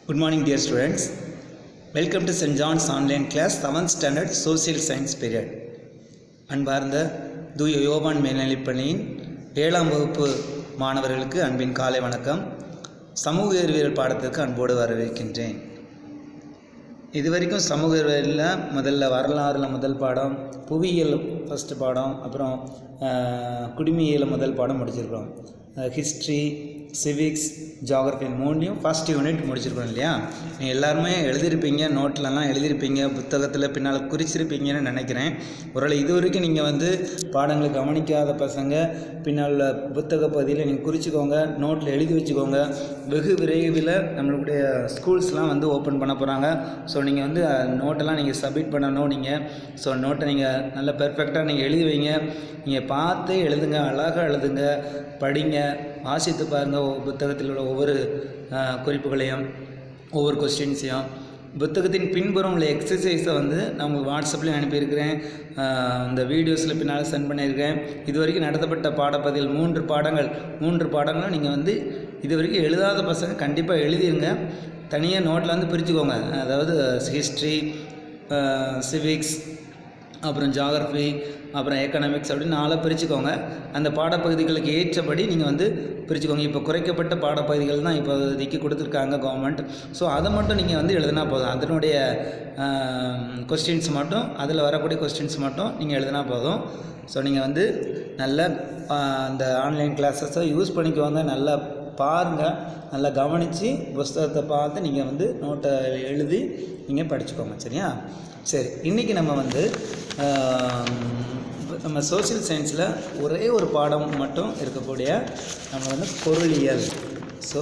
Good morning, dear students. Welcome to St. John's online class, 7th standard social science period. அன்பார்ந்த தூய யோவான் மேல்நிலைப்பள்ளியின் ஏழாம் வகுப்பு மாணவர்களுக்கு அன்பின் காலை வணக்கம் சமூக அறிவியல் பாடத்திற்கு அன்போடு வரவேற்கின்றேன் இதுவரைக்கும் சமூக அறிவியலில் முதல்ல வரலாறுல முதல் பாடம் புவியியல் ஃபஸ்ட்டு பாடம் அப்புறம் அஹ், குடிமையியல் முதல் பாடம் முடிச்சிருக்கிறோம் ஹிஸ்ட்ரி சிவிக்ஸ் ஜாகிரபி மூணையும் ஃபஸ்ட் யூனிட் முடிச்சிருக்கோம் இல்லையா நீங்கள் எல்லாருமே எழுதியிருப்பீங்க நோட்லலாம் எழுதியிருப்பீங்க புத்தகத்தில் பின்னால் குறிச்சிருப்பீங்கன்னு நினைக்கிறேன் ஒருவேளை இது வரைக்கும் நீங்கள் வந்து பாடங்களை கவனிக்காத பசங்க பின்னால் உள்ள புத்தக பகுதியில் நீங்கள் குறிச்சிக்கோங்க நோட்டில் எழுதி வச்சுக்கோங்க வெகு விரைவில் நம்மளுடைய ஸ்கூல்ஸ்லாம் வந்து ஓப்பன் பண்ண போகிறாங்க ஸோ நீங்கள் வந்து நோட்டெல்லாம் நீங்கள் சப்மிட் பண்ணணும் நீங்கள் ஸோ நோட்டை நீங்கள் நல்ல பெர்ஃபெக்டாக நீங்கள் எழுதி வைங்க நீங்கள் பார்த்து எழுதுங்க அழகாக எழுதுங்க படிங்க வாசித்து பாருங்கள் புத்தகத்தில் உள்ள ஒவ்வொரு அஹ், குறிப்புகளையும் ஒவ்வொரு கொஸ்டின்ஸையும் புத்தகத்தின் பின்புறம் உள்ள எக்ஸசைஸை வந்து நான் உங்களுக்கு வாட்ஸ்அப்லேயும் அனுப்பியிருக்கிறேன் அஹ், இந்த வீடியோஸில் பின்னால் சென்ட் பண்ணியிருக்கேன் இது வரைக்கும் நடத்தப்பட்ட பாடப்பதில் மூன்று பாடங்கள் மூன்று பாடங்களும் நீங்கள் வந்து இது வரைக்கும் எழுதாத பசங்க கண்டிப்பாக எழுதிருங்க தனியாக நோட்டில் வந்து பிரிச்சுக்கோங்க அதாவது ஹிஸ்ட்ரி சிவிக்ஸ் அப்புறம் ஜாகிரஃபி அப்புறம் எக்கனாமிக்ஸ் அப்படின்னு நாளாக பிரிச்சுக்கோங்க அந்த பாடப்பகுதிகளுக்கு ஏற்றபடி நீங்கள் வந்து பிரிச்சுக்கோங்க இப்போ குறைக்கப்பட்ட பாடப்பகுதிகள் தான் இப்போ இப்போதைக்கு கொடுத்துருக்காங்க கவர்மெண்ட் ஸோ அதை மட்டும் நீங்கள் வந்து எழுதினா போதும் அதனுடைய கொஸ்டின்ஸ் மட்டும் அதில் வரக்கூடிய கொஸ்டின்ஸ் மட்டும் நீங்கள் எழுதினா போதும் ஸோ நீங்கள் வந்து நல்ல ஆஹ், அந்த ஆன்லைன் கிளாஸஸை யூஸ் பண்ணிக்கோங்க நல்லா பாருங்கள் நல்லா கவனித்து புஸ்தகத்தை பார்த்து நீங்கள் வந்து நோட்டை எழுதி நீங்கள் படிச்சுக்கோங்க சரியா சரி இன்றைக்கி நம்ம வந்து ஆம், நம்ம சோஷியல் சயின்ஸில் ஒரே ஒரு பாடம் மட்டும் இருக்கக்கூடிய நம்ம வந்து பொருளியல் so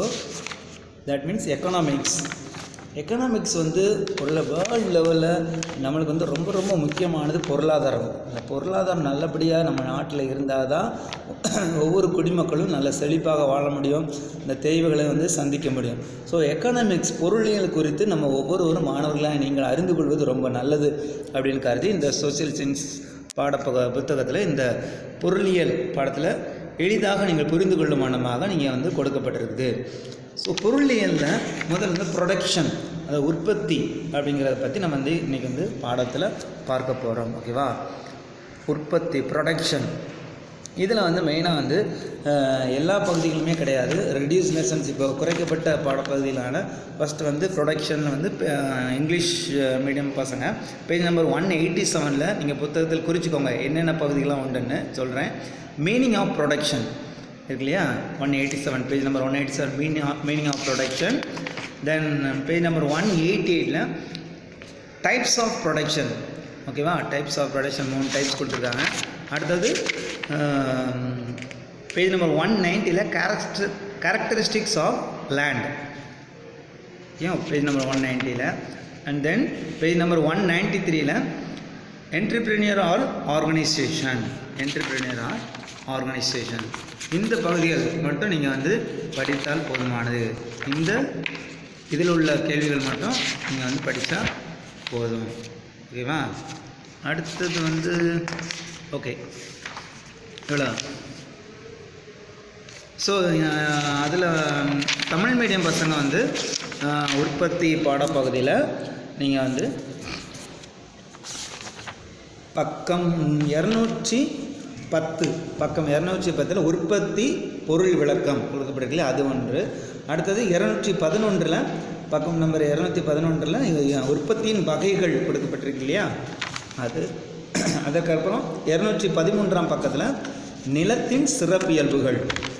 that means economics economics வந்து உள்ள வேர்ல்டு லெவலில் நம்மளுக்கு வந்து ரொம்ப ரொம்ப முக்கியமானது பொருளாதாரம் அந்த பொருளாதாரம் நல்லபடியாக நம்ம நாட்டில் இருந்தால் தான் ஒவ்வொரு குடிமக்களும் நல்ல செழிப்பாக வாழ முடியும் இந்த தேவைகளை வந்து சந்திக்க முடியும் ஸோ எக்கனாமிக்ஸ் பொருளியல் குறித்து நம்ம ஒவ்வொருவரும் மாணவர்களாக நீங்கள் அறிந்து கொள்வது ரொம்ப நல்லது அப்படின்னு கருதி இந்த சோஷியல் சயின்ஸ் பாடப்புக புத்தகத்தில் இந்த பொருளியல் பாடத்தில் எளிதாக நீங்கள் புரிந்து கொள்ளும் வண்ணமாக நீங்கள் வந்து கொடுக்கப்பட்டிருக்குது ஸோ பொருளியலில் முதல்ல வந்து ப்ரொடக்ஷன் அதாவது உற்பத்தி அப்படிங்கிறத பற்றி நம்ம வந்து இன்றைக்கி வந்து பாடத்தில் பார்க்க போகிறோம் ஓகேவா உற்பத்தி ப்ரொடக்ஷன் இதில் வந்து மெயினாக வந்து அஹ், எல்லா பகுதிகளுமே கிடையாது ரெடியூஸ் லெசன்ஸ் இப்போ குறைக்கப்பட்ட பாடப்பகுதியிலான ஃபஸ்ட்டு வந்து ப்ரொடக்ஷனில் வந்து அஹ், இங்கிலீஷ் மீடியம் பசங்க பேஜ் நம்பர் ஒன் எயிட்டி செவனில் நீங்கள் புத்தகத்தில் குறிச்சிக்கோங்க என்னென்ன பகுதிகள்லாம் உண்டுன்னு சொல்கிறேன் மீனிங் ஆஃப் ப்ரொடக்ஷன் இருக்கு இல்லையா one eighty seven page number one eighty seven meaning of meaning of production then page number one eighty எயிட்டில் டைப்ஸ் ஆஃப் ப்ரொடக்ஷன் ஓகேவா டைப்ஸ் ஆஃப் ப்ரொடக்ஷன் மூணு டைப்ஸ் கொடுத்துருக்காங்க அடுத்தது பேஜ் நம்பர் ஒன் நைன்ட்டியில் character characteristics of land ஏன் page number one நைன்ட்டியில் and then page number one ninety த்ரீல entrepreneur or organisation entrepreneur or organisation இந்த பகுதிகள் மட்டும் நீங்கள் வந்து படித்தால் போதுமானது இந்த இதில் உள்ள கேள்விகள் மட்டும் நீங்கள் வந்து படித்தா போதும் ஓகேவா அடுத்தது வந்து ஓகே இவ்வளோ ஸோ அதில் தமிழ் மீடியம் பசங்க வந்து அஹ், உற்பத்தி பாடப்பகுதியில் நீங்கள் வந்து பக்கம் இரநூற்றி பத்து பக்கம் இரநூற்றி பத்தில் உற்பத்தி பொருள் விளக்கம் கொடுக்கப்பட்டிருக்கல அது ஒன்று அடுத்தது இரநூற்றி பதினொன்றில் பக்கம் நம்பர் இரநூத்தி பதினொன்றில் உற்பத்தியின் வகைகள் கொடுக்கப்பட்டிருக்கு இல்லையா அது அதற்கப்புறம் இரநூற்றி பதிமூன்றாம் பக்கத்தில் நிலத்தின் சிறப்பியல்புகள்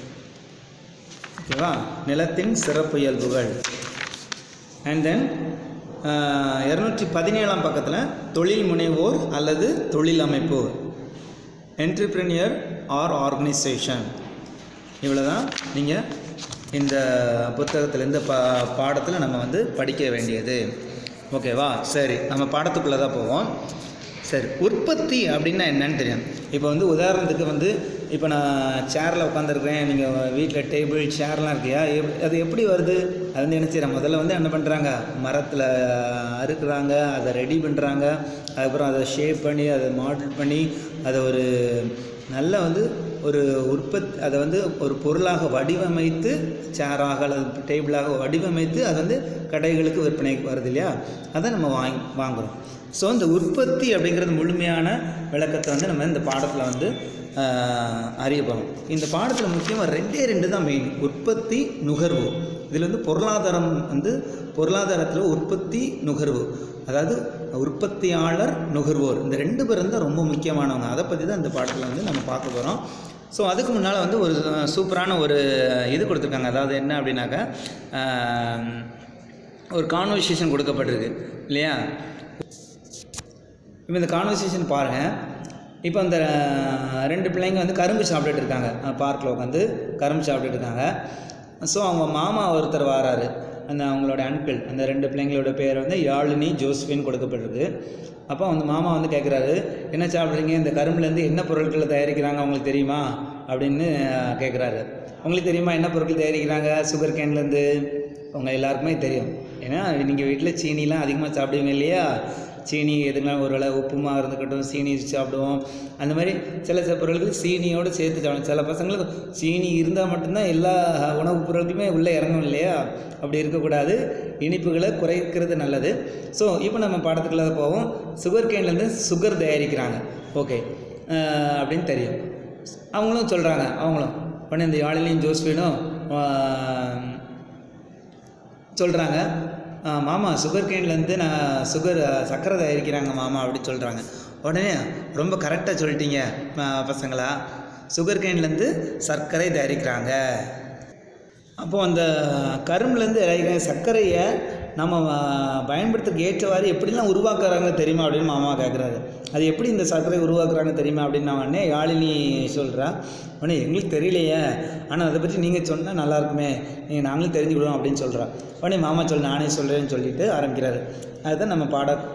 ஓகேவா நிலத்தின் சிறப்பியல்புகள் அண்ட் தென் இரநூற்றி பதினேழாம் பக்கத்தில் தொழில் முனைவோர் அல்லது தொழில் அமைப்பு என்டர்பிரினியர் ஆர் ஆர்கனைசேஷன் இவ்வளோ தான் நீங்கள் இந்த புத்தகத்தில் இந்த பா பாடத்தில் நம்ம வந்து படிக்க வேண்டியது ஓகேவா சரி நம்ம பாடத்துக்குள்ளே தான் போவோம் சரி உற்பத்தி அப்படின்னா என்னன்னு தெரியும் இப்போ வந்து உதாரணத்துக்கு வந்து இப்போ நான் சேரில் உட்காந்துருக்கேன் நீங்கள் வீட்டில் டேபிள் சேர்லாம் இருக்கியா எப் அது எப்படி வருது அது வந்து என்ன செய்யறாங்க முதல்ல வந்து என்ன பண்ணுறாங்க மரத்தில் அறுக்குறாங்க அதை ரெடி பண்ணுறாங்க அதுக்கப்புறம் அதை ஷேப் பண்ணி அதை மாடல் பண்ணி அதை ஒரு நல்ல வந்து ஒரு உற்பத்தி அதை வந்து ஒரு பொருளாக வடிவமைத்து சேராக அல்லது டேபிளாக வடிவமைத்து அது வந்து கடைகளுக்கு விற்பனைக்கு வருது இல்லையா அதை நம்ம வாங்கி வாங்குகிறோம் ஸோ இந்த உற்பத்தி அப்படிங்கிறது முழுமையான விளக்கத்தை வந்து நம்ம இந்த பாடத்தில் வந்து ஆஹ், அறிய போகிறோம் இந்த பாடத்தில் முக்கியமாக ரெண்டே ரெண்டு தான் மெயின் உற்பத்தி நுகர்வு இதில் வந்து பொருளாதாரம் வந்து பொருளாதாரத்தில் உற்பத்தி நுகர்வு அதாவது உற்பத்தியாளர் நுகர்வோர் இந்த ரெண்டு பேரும் தான் ரொம்ப முக்கியமானவங்க அதை பற்றி தான் இந்த பாடத்தில் வந்து நம்ம பார்க்க போகிறோம் ஸோ அதுக்கு முன்னால் வந்து ஒரு அஹ், சூப்பரான ஒரு இது கொடுத்துருக்காங்க அதாவது என்ன அப்படின்னாக்கா ஆஹ், ஒரு கான்வர்சேஷன் கொடுக்கப்பட்டிருக்கு இல்லையா இப்போ இந்த கான்வர்சேஷன் பாருங்கள் இப்போ அந்த அஹ், ரெண்டு பிள்ளைங்க வந்து கரும்பு சாப்பிட்டுட்டு இருக்காங்க பார்க்கில் உட்காந்து கரும்பு சாப்பிட்டுட்டு இருக்காங்க ஸோ அவங்க மாமா ஒருத்தர் வராரு அந்த அவங்களோட அன்பிள் அந்த ரெண்டு பிள்ளைங்களோட பேர் வந்து யாழினி ஜோஸ்பின் கொடுக்கப்பட்டிருக்கு அப்போ அந்த மாமா வந்து கேட்குறாரு என்ன சாப்பிட்றீங்க இந்த கரும்புலேருந்து என்ன பொருட்களை தயாரிக்கிறாங்க அவங்களுக்கு தெரியுமா அப்படின்னு அஹ், கேட்குறாரு உங்களுக்கு தெரியுமா என்ன பொருட்கள் தயாரிக்கிறாங்க சுகர் கேன்லேருந்து உங்கள் எல்லாருக்குமே தெரியும் ஏன்னா நீங்கள் வீட்டில் சீனிலாம் அதிகமாக சாப்பிடுவீங்க இல்லையா சீனி எதுனா ஒரு வேளை உப்புமா இருந்துக்கட்டும் சீனி சாப்பிடுவோம் அந்த மாதிரி சில சில பொருட்கள் சீனியோடு சேர்த்து சாப்பிடுவோம் சில பசங்களுக்கு சீனி இருந்தால் மட்டும்தான் எல்லா உணவுப் பொருட்களுமே உள்ளே இறங்கும் இல்லையா அப்படி இருக்கக்கூடாது இனிப்புகளை குறைக்கிறது நல்லது ஸோ இப்போ நம்ம பாடத்துக்குள்ள போவோம் சுகர் கேன்லேருந்து சுகர் தயாரிக்கிறாங்க ஓகே அப்படின்னு தெரியும் அவங்களும் சொல்கிறாங்க அவங்களும் உடனே இந்த யாழிலையும் ஜோஸ்பினும் சொல்கிறாங்க மாமா சுகர் கேன்லேருந்து நான் சுகர் சர்க்கரை தயாரிக்கிறாங்க மாமா அப்படின்னு சொல்கிறாங்க உடனே ரொம்ப கரெக்டாக சொல்லிட்டீங்க அஹ், பசங்களா சுகர் கேன்லேருந்து சர்க்கரை தயாரிக்கிறாங்க அப்போது அந்த கரும்புலேருந்து இறங்கிற சர்க்கரையை நம்ம அஹ், பயன்படுத்துறதுக்கு ஏற்றவாறு எப்படிலாம் உருவாக்குறாங்க தெரியுமா அப்படின்னு மாமா கேட்குறாரு அது எப்படி இந்த சர்க்கரை உருவாக்குறாங்க தெரியுமா அப்படின்னு நான் உடனே யாழினி சொல்கிறா உடனே எங்களுக்கு தெரியலையே ஆனால் அதை பற்றி நீங்கள் சொன்னால் நல்லாயிருக்குமே நீங்கள் நாங்களும் தெரிஞ்சுக்கிடுவோம் அப்படின்னு சொல்கிறா உடனே மாமா சொல் நானே சொல்கிறேன்னு சொல்லிட்டு ஆரம்பிக்கிறாரு அதுதான் நம்ம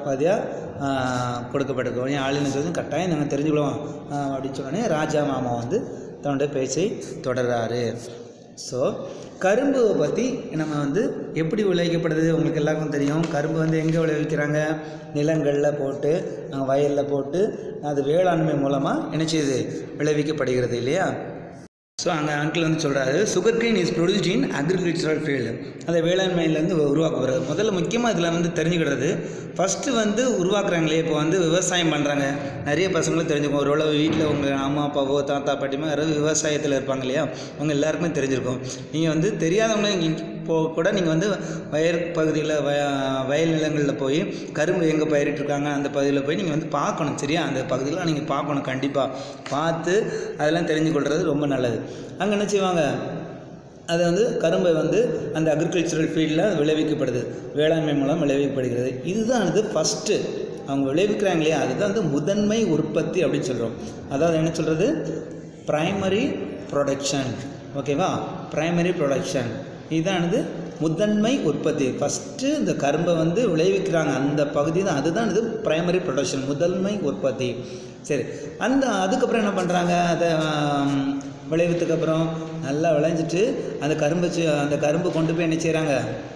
பாடப்பதியாக கொடுக்கப்பட்டிருக்கு உடனே ஆளுநர் சொல்லி கட்டாயம் நாங்கள் தெரிஞ்சுக்கிடுவோம் ஆஹ் அப்படின்னு சொன்னோடனே ராஜா மாமா வந்து தன்னுடைய பேச்சை தொடர்றாரு ஸோ கரும்பு பற்றி நம்ம வந்து எப்படி விளைவிக்கப்படுது உங்களுக்கு எல்லாருக்கும் தெரியும் கரும்பு வந்து எங்கே விளைவிக்கிறாங்க நிலங்களில் போட்டு அஹ் வயலில் போட்டு அது வேளாண்மை மூலமாக என்ன செய்யுது விளைவிக்கப்படுகிறது இல்லையா ஸோ அங்கே அங்கிள் வந்து சொல்கிறாரு sugar cane is produced in agricultural field அதை வேளாண்மையிலேருந்து உருவாக்கப்படுறது முதல்ல முக்கியமாக இதில் வந்து தெரிஞ்சுக்கிறது ஃபஸ்ட்டு வந்து உருவாக்குறாங்களே இப்போ வந்து விவசாயம் பண்ணுறாங்க நிறைய பசங்களும் தெரிஞ்சுக்கும் ஒரு வேளை வீட்டில் உங்கள் அம்மா அப்பாவோ தாத்தா பாட்டிமா யாராவது விவசாயத்தில் இருப்பாங்க இல்லையா அவங்க எல்லாருக்குமே தெரிஞ்சிருக்கும் நீங்கள் வந்து தெரியாதவங்க இங்க போ கூட நீங்கள் வந்து வயல் பகுதியில் வய வயல் நிலங்களில் போய் கரும்பு எங்கே பயிரிட்டிருக்காங்க அந்த பகுதியில் போய் நீங்கள் வந்து பார்க்கணும் சரியா அந்த பகுதியில் நீங்கள் பார்க்கணும் கண்டிப்பாக பார்த்து அதெல்லாம் தெரிஞ்சு கொள்வது ரொம்ப நல்லது அங்கே என்ன செய்வாங்க அது வந்து கரும்பை வந்து அந்த அக்ரிகல்ச்சரல் ஃபீல்டில் விளைவிக்கப்படுது வேளாண்மை மூலம் விளைவிக்கப்படுகிறது இதுதான் அது ஃபஸ்ட்டு அவங்க விளைவிக்கிறாங்க இல்லையா அதுதான் வந்து முதன்மை உற்பத்தி அப்படின்னு சொல்கிறோம் அதாவது என்ன சொல்கிறது ப்ரைமரி ப்ரொடக்ஷன் ஓகேவா ப்ரைமரி ப்ரொடக்ஷன் இதானது முதன்மை உற்பத்தி ஃபஸ்ட்டு இந்த கரும்பை வந்து விளைவிக்கிறாங்க அந்த பகுதி தான் அதுதான் இது ப்ரைமரி ப்ரொடக்ஷன் முதன்மை உற்பத்தி சரி அந்த அதுக்கப்புறம் என்ன பண்ணுறாங்க அதை ஆம், விளைவித்ததுக்கு அப்புறம் நல்லா விளைஞ்சிட்டு அந்த கரும்பு சி- அந்த கரும்பு கொண்டு போய் என்ன செய்கிறாங்க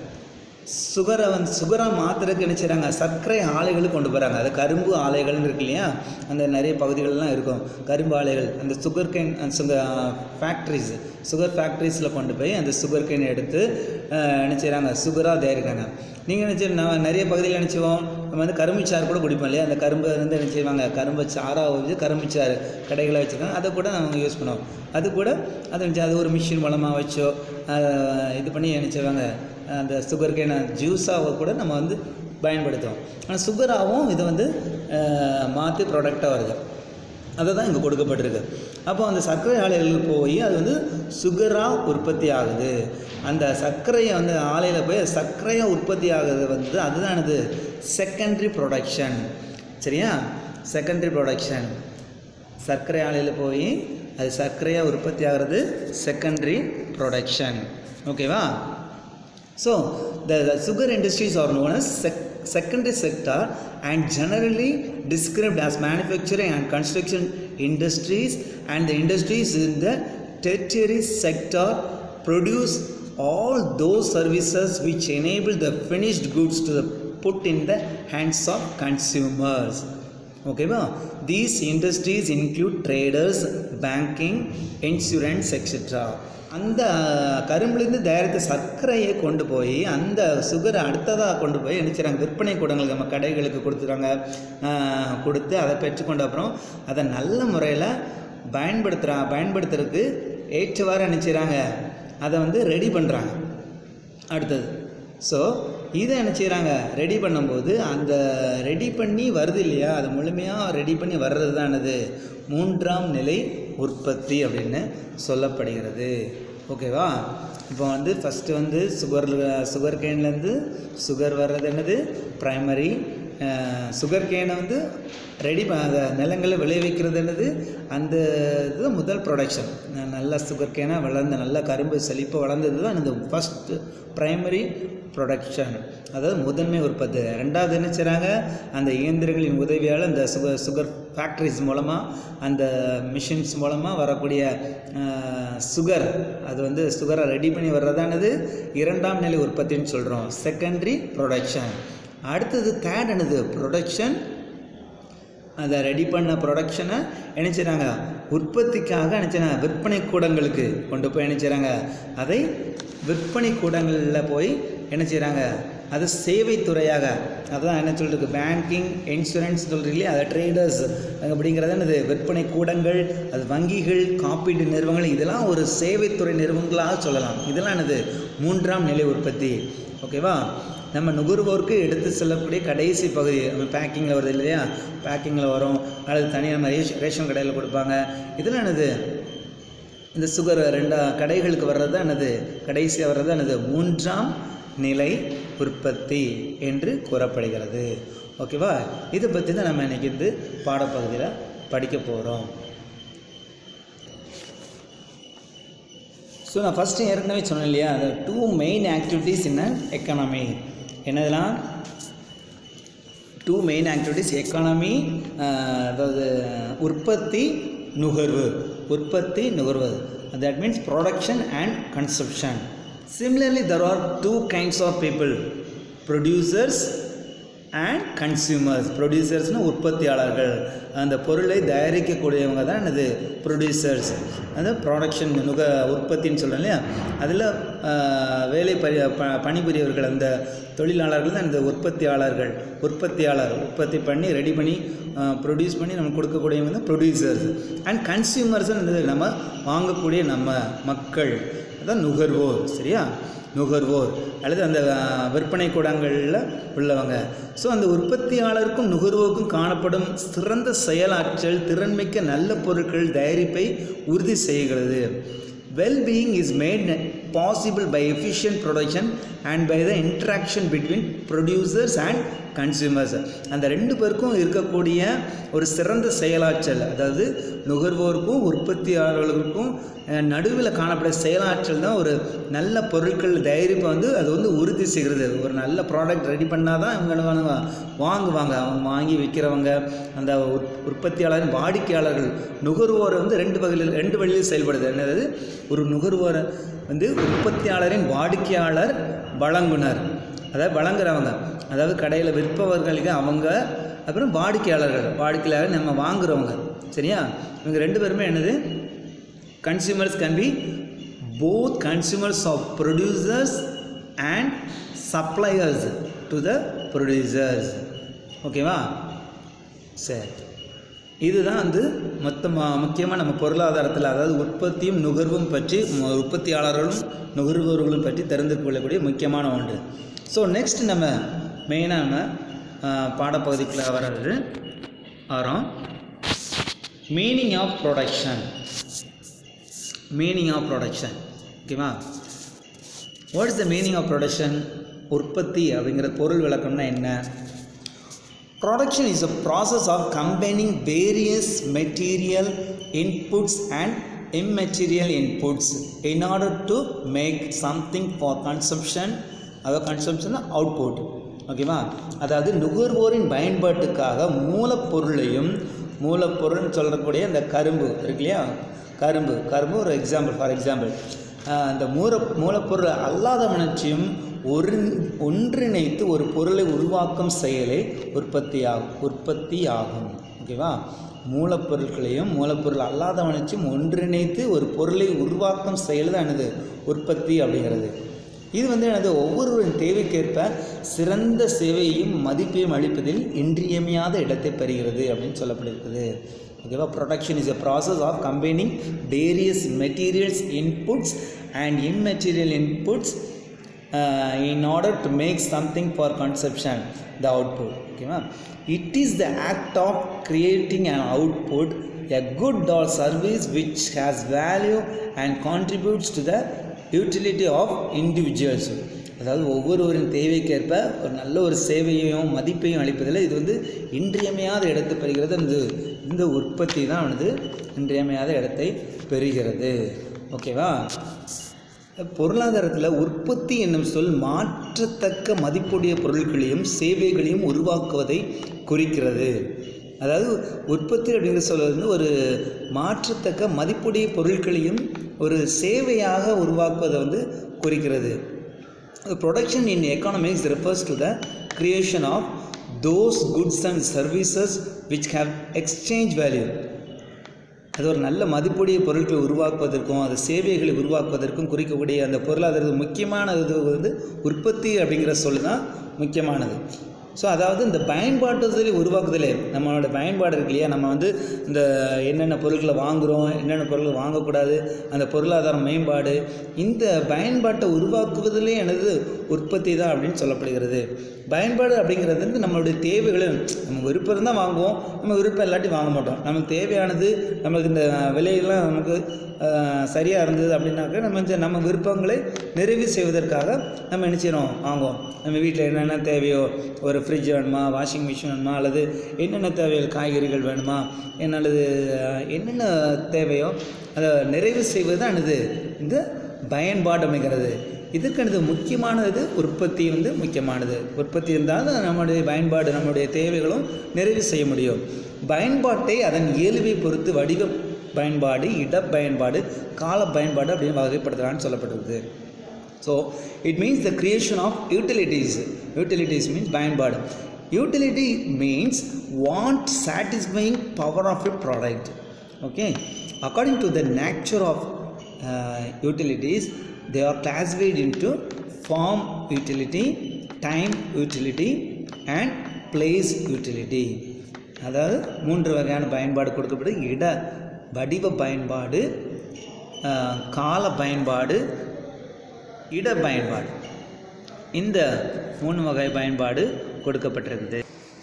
சுகரை வந்து சுகராக மாற்றுறதுக்கு என்ன செய்கிறாங்க சர்க்கரை ஆலைகளுக்கு கொண்டு போகிறாங்க அது கரும்பு ஆலைகள்னு இருக்கு இல்லையா அந்த நிறைய பகுதிகளெலாம் இருக்கும் கரும்பு ஆலைகள் அந்த சுகர் கேன் அந்த சுகர் ஃபேக்ட்ரிஸ் சுகர் ஃபேக்ட்ரிஸில் கொண்டு போய் அந்த சுகர் கேன் எடுத்து அஹ், என்ன செய்கிறாங்க சுகராக தயாரிக்கிறாங்க நீங்கள் என்ன செய்ய நான் நிறைய பகுதியில் என்ன செய்வோம் நம்ம வந்து கரும்பு சாறு கூட குடிப்போம் இல்லையா அந்த கரும்பு வந்து என்ன செய்வாங்க கரும்பு சாராக வந்து கரும்பு சாறு கடைகளை வச்சுருக்காங்க அதை கூட நம்ம யூஸ் பண்ணுவோம் அது கூட அது வந்து அது ஒரு மிஷின் மூலமாக வச்சோ அஹ், இது பண்ணி என்ன செய்வாங்க அந்த சுகர் கேனை ஜூஸாக கூட நம்ம வந்து பயன்படுத்துவோம் ஆனால் சுகராகவும் இது வந்து மாற்றி ப்ராடக்டாக வருது அதை தான் இங்கே கொடுக்கப்பட்டிருக்கு அப்போ அந்த சர்க்கரை ஆலைகளுக்கு போய் அது வந்து சுகராக உற்பத்தி ஆகுது அந்த சர்க்கரையை வந்து ஆலையில் போய் சர்க்கரையாக உற்பத்தி ஆகுது வந்து அதுதான் இது செகண்டரி ப்ரொடக்ஷன் சரியா செகண்டரி ப்ரொடக்ஷன் சர்க்கரை ஆலையில் போய் அது சர்க்கரையாக உற்பத்தி ஆகிறது செகண்டரி ப்ரொடக்ஷன் ஓகேவா So, the, the sugar industries are known as sec- secondary sector and generally described as manufacturing and construction industries and the industries in the tertiary sector produce all those services which enable the finished goods to the put in the hands of consumers ஓகேவா these industries include traders banking insurance etcetera அந்த கரும்புலேருந்து தயாரித்த சர்க்கரையை கொண்டு போய் அந்த சுகரை அடுத்ததாக கொண்டு போய் என்ன செய்கிறாங்க விற்பனை கூடங்களுக்கு நம்ம கடைகளுக்கு கொடுத்துறாங்க ஆஹ், கொடுத்து அதை பெற்றுக்கொண்ட அப்புறம் அதை நல்ல முறையில் பயன்படுத்துகிறா பயன்படுத்துறதுக்கு ஏற்றவாறு என்ன செய்கிறாங்க அதை வந்து ரெடி பண்ணுறாங்க அடுத்தது ஸோ இதை என்ன செய்கிறாங்க ரெடி பண்ணும்போது அந்த ரெடி பண்ணி வருது இல்லையா அது முழுமையாக ரெடி பண்ணி வர்றது தானது மூன்றாம் நிலை உற்பத்தி அப்படின்னு சொல்லப்படுகிறது ஓகேவா இப்போ வந்து ஃபஸ்ட்டு வந்து சுகர் சுகர் கேன்லேருந்து சுகர் வர்றது என்னது ப்ரைமரி சுகர் கேனை வந்து ரெடி அந்த நிலங்களை விளைவிக்கிறது என்னது அந்த இது முதல் ப்ரொடக்ஷன் நல்ல சுகர் கேனாக வளர்ந்த நல்ல கரும்பு செழிப்பு வளர்ந்தது தான் இந்த ஃபஸ்ட்டு ப்ரைமரி ப்ரொடக்ஷன் அதாவது முதன்மை உற்பத்தி ரெண்டாவது என்ன செய்கிறாங்க அந்த இயந்திரங்களின் உதவியால் இந்த சுகர் சுகர் ஃபேக்ட்ரிஸ் மூலமாக அந்த மிஷின்ஸ் மூலமாக வரக்கூடிய சுகர் அது வந்து சுகரை ரெடி பண்ணி வர்றதானது இரண்டாம் நிலை உற்பத்தின்னு சொல்கிறோம் செகண்டரி ப்ரொடக்ஷன் அடுத்தது தேர்ட் என்னது ப்ரொடக்ஷன் அதை ரெடி பண்ண ப்ரொடக்ஷனை என்ன செய்கிறாங்க உற்பத்திக்காக என்ன செய்றாங்க விற்பனை கூடங்களுக்கு கொண்டு போய் என்ன செய்கிறாங்க அதை விற்பனை கூடங்களில் போய் என்ன செய்கிறாங்க அது சேவை துறையாக அதான் என்ன சொல்லிருக்கு பேங்கிங் இன்சூரன்ஸ் சொல்கிறீங்க இல்லையா அதை ட்ரேடர்ஸ் அப்படிங்கிறது என்னது விற்பனை கூடங்கள் அது வங்கிகள் காப்பீட்டு நிறுவனங்கள் இதெல்லாம் ஒரு சேவைத்துறை நிறுவனங்களாக சொல்லலாம் இதெல்லாம் என்னது மூன்றாம் நிலை உற்பத்தி ஓகேவா நம்ம நுகர்வோருக்கு எடுத்து செல்லக்கூடிய கடைசி பகுதி நம்ம பேக்கிங்கில் வருது இல்லையா பேக்கிங்கில் வரும் அல்லது தனியாக நம்ம ரேஷ் ரேஷன் கடையில் கொடுப்பாங்க இதெல்லாம் என்னது இந்த சுகர் ரெண்டா கடைகளுக்கு வர்றது தான் என்னது கடைசியாக வர்றது தான் என்னது மூன்றாம் நிலை உற்பத்தி என்று கூறப்படுகிறது ஓகேவா இதை பற்றி தான் நம்ம இன்னைக்கு இந்த பாடப்பகுதியில் படிக்க போகிறோம் ஸோ நான் ஃபஸ்ட்டு ஏற்கனவே சொன்னேன் இல்லையா அந்த two main activities in economy என்னதெல்லாம் டூ மெயின் ஆக்டிவிட்டீஸ் எக்கானமி அதாவது உற்பத்தி நுகர்வு உற்பத்தி நுகர்வு that means production and consumption similarly there are two kinds of people producers and consumers ப்ரொடியூசர்ஸ்னால் உற்பத்தியாளர்கள் அந்த பொருளை தயாரிக்கக்கூடியவங்க தான் என்னது ப்ரொடியூசர்ஸ் அந்த ப்ராடக்ஷன் நுக உற்பத்தின்னு சொல்கிறோம் இல்லையா அதில் வேலை பரி ப பணிபுரியவர்கள் அந்த தொழிலாளர்கள் தான் இந்த உற்பத்தியாளர்கள் உற்பத்தியாளர் உற்பத்தி பண்ணி ரெடி பண்ணி ப்ரொடியூஸ் பண்ணி நமக்கு கொடுக்கக்கூடியவங்க தான் ப்ரொடியூசர்ஸ் அண்ட் கன்சியூமர்ஸ் நம்ம வாங்கக்கூடிய நம்ம மக்கள் அதான் நுகர்வோர் சரியா நுகர்வோர் அல்லது அந்த அஹ், விற்பனை கூடங்களில் உள்ளவங்க ஸோ அந்த உற்பத்தியாளருக்கும் நுகர்வோருக்கும் காணப்படும் சிறந்த செயலாற்றல் திறன்மிக்க நல்ல பொருட்கள் தயாரிப்பை உறுதி செய்கிறது wellbeing is made possible by efficient production and by the interaction between producers and consumers அந்த ரெண்டு பேருக்கும் இருக்கக்கூடிய ஒரு சிறந்த செயலாற்றல் அதாவது நுகர்வோருக்கும் உற்பத்தியாளர்களுக்கும் நடுவில் காணப்படும் செயலாற்றல் தான் ஒரு நல்ல பொருட்கள் தயாரிப்பை வந்து அது வந்து உறுதி செய்கிறது ஒரு நல்ல ப்ராடக்ட் ரெடி பண்ணால் தான் இவங்க என்ன பண்ணுவாங்க? வாங்குவாங்க அவங்க வாங்கி விற்கிறவங்க அந்த உற் உற்பத்தியாளரின் வாடிக்கையாளர்கள் நுகர்வோரை வந்து ரெண்டு வகையில் ரெண்டு வழியில் செயல்படுது என்னது ஒரு நுகர்வோரை வந்து உற்பத்தியாளரின் வாடிக்கையாளர் வழங்குனர் அதாவது வழங்குறவங்க அதாவது கடையில் விற்பவர்களுக்கு அவங்க அப்புறம் வாடிக்கையாளர்கள் வாடிக்கையாளர் நம்ம வாங்குறவங்க சரியா இவங்க ரெண்டு பேருமே என்னது consumers can be both consumers of producers and suppliers to the producers ஓகேவா சரி இதுதான் வந்து மொத்தமாக முக்கியமாக நம்ம பொருளாதாரத்தில் அதாவது உற்பத்தியும் நுகர்வும் பற்றி ம- உற்பத்தியாளர்களும் நுகர்வோர்களும் பற்றி தெரிந்து கொள்ளக்கூடிய முக்கியமான ஒன்று ஸோ நெக்ஸ்ட் நம்ம மெயினாக நம்ம ஆஹ், பாடப்பகுதிக்குள்ள வர்றது வரோம் meaning of production meaning of production ஓகேவா what is the meaning of production உற்பத்தி அப்படிங்கிற பொருள் விளக்கம்னா என்ன Production is a process of combining various material inputs and immaterial inputs in order to make something for consumption அதாவது consumption output ஓகேவா அதாவது நுகர்வோரின் பயன்பாட்டுக்காக மூலப்பொருளையும் மூலப்பொருள்னு சொல்லக்கூடிய அந்த கரும்பு இருக்கு இல்லையா கரும்பு கரும்பு ஒரு எக்ஸாம்பிள் ஃபார் எக்ஸாம்பிள் அந்த மூல மூலப்பொருள் அல்லாதவனற்றையும் ஒரு ஒன்றிணைத்து ஒரு பொருளை உருவாக்கும் செயலே உற்பத்தியாகும் உற்பத்தி ஆகும் ஓகேவா மூலப்பொருட்களையும் மூலப்பொருள் அல்லாதவனைச்சும் ஒன்றிணைத்து ஒரு பொருளை உருவாக்கும் செயல் தான் என்னது உற்பத்தி அப்படிங்கிறது இது வந்து எனது ஒவ்வொருவரின் தேவைக்கேற்ப சிறந்த சேவையையும் மதிப்பையும் அளிப்பதில் இன்றியமையாத இடத்தை பெறுகிறது அப்படின்னு சொல்லப்படுகிறது ஓகேவா production is a process of combining various materials inputs and immaterial inputs uh, in order to make something for consumption the output ஓகேவா it is the act of creating an output a good or service which has value and contributes to the utility of individuals அதாவது ஒவ்வொருவரின் தேவைக்கேற்ப ஒரு நல்ல ஒரு சேவையையும் மதிப்பையும் அளிப்பதில் இது வந்து இன்றியமையாத இடத்தை பெறுகிறது இந்த இந்த உற்பத்தி தான் வந்து இன்றியமையாத இடத்தை பெறுகிறது ஓகேவா பொருளாதாரத்தில் உற்பத்தி என்னும் சொல் மாற்றத்தக்க மதிப்புடைய பொருட்களையும் சேவைகளையும் உருவாக்குவதை குறிக்கிறது அதாவது உற்பத்தி அப்படிங்கிற சொல் வந்து ஒரு மாற்றத்தக்க மதிப்புடைய பொருட்களையும் ஒரு சேவையாக உருவாக்குவதை வந்து குறிக்கிறது production in economics refers to the creation of those goods and services which have exchange value அது ஒரு நல்ல மதிப்புடைய பொருட்களை உருவாக்குவதற்கும் அது சேவைகளை உருவாக்குவதற்கும் குறிக்கக்கூடிய அந்த பொருளாதார முக்கியமானது வந்து உற்பத்தி அப்படிங்கிற சொல் தான் முக்கியமானது ஸோ அதாவது இந்த பயன்பாட்டுதலை உருவாக்குதலே நம்மளோட பயன்பாடு இருக்கு இல்லையா நம்ம வந்து இந்த என்னென்ன பொருட்களை வாங்குகிறோம் என்னென்ன பொருட்கள் வாங்கக்கூடாது அந்த பொருளாதார மேம்பாடு இந்த பயன்பாட்டை உருவாக்குவதிலே எனது உற்பத்தி தான் அப்படின்னு சொல்லப்படுகிறது பயன்பாடு அப்படிங்கிறது வந்து நம்மளுடைய தேவைகளை நம்ம விருப்பம் இருந்தால் வாங்குவோம் நம்ம விருப்பம் இல்லாட்டி வாங்க மாட்டோம் நமக்கு தேவையானது நமக்கு இந்த விலையெல்லாம் நமக்கு சரியாக இருந்தது அப்படின்னாக்க நம்ம இந்த நம்ம விருப்பங்களை நிறைவு செய்வதற்காக நம்ம என்ன செய்கிறோம் வாங்குவோம் நம்ம வீட்டில் என்னென்ன தேவையோ ஒரு ஃப்ரிட்ஜ் வேணுமா வாஷிங் மிஷின் வேணுமா அல்லது என்னென்ன தேவைகள் காய்கறிகள் வேணுமா என்ன அல்லது என்னென்ன தேவையோ அதை நிறைவு செய்வது தான் இது இந்த பயன்பாடு அப்படிங்கிறது இதுக்கடுத்து முக்கியமானது உற்பத்தி வந்து முக்கியமானது உற்பத்தி இருந்தால் தான் நம்முடைய பயன்பாடு நம்முடைய தேவைகளும் நிறைவு செய்ய முடியும் பயன்பாட்டை அதன் இயல்பை பொறுத்து வடிவ பயன்பாடு இட பயன்பாடு கால பயன்பாடு அப்படின்னு வகைப்படுத்தலான்னு சொல்லப்படுறது so it means the creation of utilities utilities means பயன்பாடு utility means want satisfying power of a product okay according to the nature of utilities they are classified into form utility time utility and place utility அதாவது மூன்று வகையான பயன்பாடு கொடுக்கப்படுது இட வடிவ பயன்பாடு அஹ், கால பயன்பாடு இட பயன்பாடு இந்த மூணு வகை பயன்பாடு கொடுக்கப்பட்டிருக்குது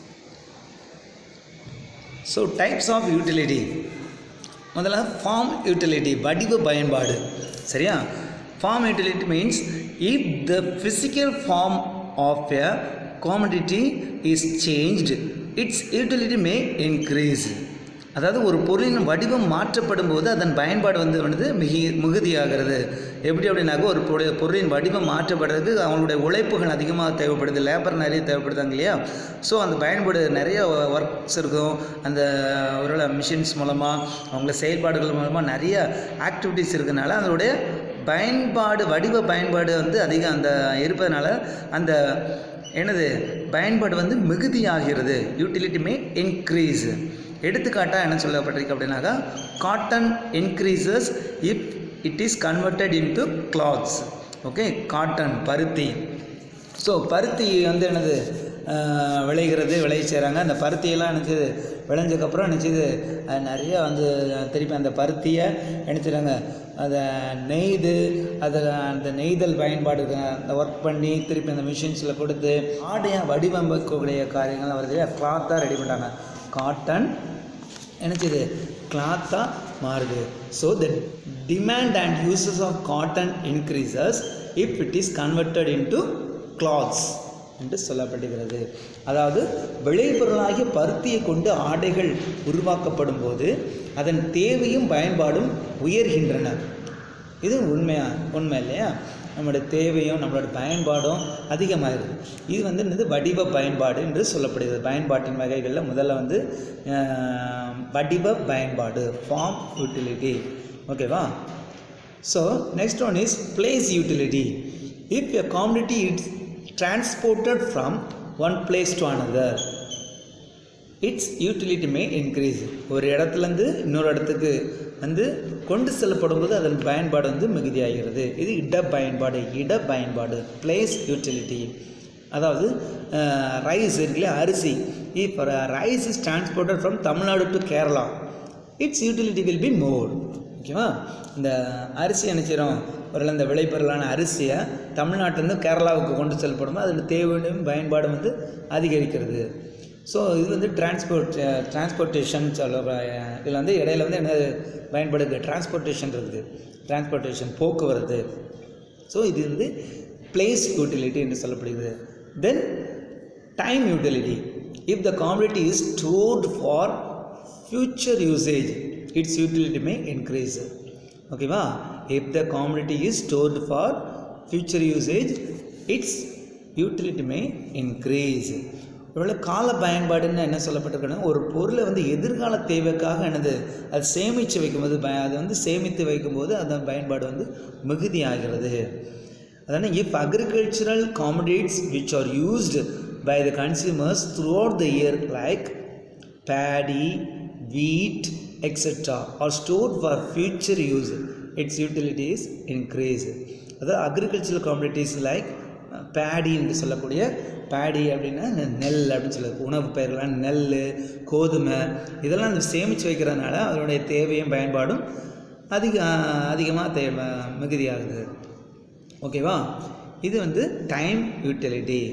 ஸோ டைப்ஸ் ஆஃப் யூட்டிலிட்டி முதல்ல ஃபார்ம் யூட்டிலிட்டி வடிவ பயன்பாடு சரியா form utility means if the physical form of a commodity is changed its utility may increase அதாவது ஒரு பொருளின் வடிவம் மாற்றப்படும் போது அதன் பயன்பாடு வந்து வந்து மிகி மிகுதியாகிறது எப்படி அப்படின்னாக்க ஒரு பொரு- பொருளின் வடிவம் மாற்றப்படுறதுக்கு அவங்களுடைய உழைப்புகள் அதிகமாக தேவைப்படுது லேபர் நிறைய தேவைப்படுதாங்க இல்லையா ஸோ அந்த பயன்பாடு நிறைய ஒர்க்ஸ் இருக்கும் அந்த ஒரு மிஷின்ஸ் மூலமாக அவங்கள செயல்பாடுகள் மூலமாக நிறைய ஆக்டிவிட்டீஸ் இருக்கனால அதனுடைய பயன்பாடு வடிவ பயன்பாடு வந்து அதிகம் அந்த இருப்பதனால அந்த என்னது பயன்பாடு வந்து மிகுதியாகிறது யூட்டிலிட்டி மே இன்க்ரீஸ் எடுத்துக்காட்டாக என்ன சொல்லப்பட்டிருக்கு அப்படின்னாக்கா cotton increases if it is converted into clothes okay cotton பருத்தி ஸோ பருத்தி வந்து என்னது ஆஹ், விளைகிறது விளைய செய்கிறாங்க அந்த பருத்தியெல்லாம் என்னது விளைஞ்சதுக்கப்புறம் என்னச்சுது நிறைய வந்து திருப்பி அந்த பருத்தியை என்ன செய்கிறாங்க அதை நெய்து அதை அந்த நெய்தல் பயன்பாடு அந்த ஒர்க் பண்ணி திருப்பி அந்த மிஷின்ஸில் கொடுத்து ஆடையாக வடிவமைக்கக்கூடிய காரியங்கள்லாம் வருது இல்லையா கிளாத்தாக ரெடி பண்ணுறாங்க காட்டன் என்னச்சுது கிளாத்தாக மாறுது so the demand and uses of cotton increases if it is converted into clothes என்று சொல்லப்படுகிறது அதாவது விளைபொருளாகிய பருத்தியை கொண்டு ஆடைகள் உருவாக்கப்படும் போது அதன் தேவையும் பயன்பாடும் உயர்கின்றன இது உண்மையா உண்மை இல்லையா நம்மளோட தேவையும் நம்மளோட பயன்பாடும் அதிகமாகிறது இது வந்து என்னது வடிவ பயன்பாடு என்று சொல்லப்படுகிறது பயன்பாட்டின் வகைகளில் முதல்ல வந்து அஹ், வடிவ பயன்பாடு ஃபார்ம் யூட்டிலிட்டி ஓகேவா so next one is place utility if a commodity is transported from one place to another its utility may increase ஒரு இடத்துலேருந்து இன்னொரு இடத்துக்கு வந்து கொண்டு செல்லப்படும் போது அதன் பயன்பாடு வந்து மிகுதியாகிறது இது இட பயன்பாடு இட பயன்பாடு பிளேஸ் யூட்டிலிட்டி அதாவது ரைஸ் இருக்குல்ல அரிசி இப்போ rice is transported from Tamil Nadu to Kerala its utility will be more ஓகேவா இந்த அரிசி என்ன செய்கிறோம் ஒரு இந்த விளைபொருளான அரிசியை தமிழ்நாட்டிலேருந்து கேரளாவுக்கு கொண்டு செல்லப்படும் அதோட தேவையும் பயன்பாடு வந்து அதிகரிக்கிறது ஸோ இது வந்து டிரான்ஸ்போர்ட் டிரான்ஸ்போர்ட்டேஷன் சொல்ல இதில் வந்து இடையில வந்து என்ன பயன்படுது டிரான்ஸ்போர்ட்டேஷன் இருக்குது டிரான்ஸ்போர்ட்டேஷன் போக்குவரத்து ஸோ இது வந்து பிளேஸ் யூட்டிலிட்டி என்று சொல்லப்படுகிறது then time utility if the commodity is stored for future usage its utility may increase ஓகேவா if the commodity is stored for future usage its utility may increase ஒருவேளை கால பயன்பாடுன்னு என்ன சொல்லப்பட்டிருக்குன்னா ஒரு பொருளை வந்து எதிர்கால தேவைக்காக என்னது அது சேமித்து வைக்கும்போது ப அது வந்து சேமித்து வைக்கும்போது அதன் பயன்பாடு வந்து மிகுதியாகிறது அதான if agricultural commodities which are used by the consumers throughout the year like paddy wheat etcetera are stored for future use its utilities increase அதாவது அக்ரிகல்ச்சரல் காமடிட்டிஸ் லைக் பேடி என்று சொல்லக்கூடிய பேடி அப்படின்னா நெ- நெல் அப்படின்னு சொல்லுது உணவு பயிர்களான நெல் கோதுமை இதெல்லாம் அந்த சேமித்து வைக்கிறதுனால அதனுடைய தேவையும் பயன்பாடும் அதிக அதிகமாக தே மிகுதியாகுது ஓகேவா இது வந்து டைம் யூட்டிலிட்டி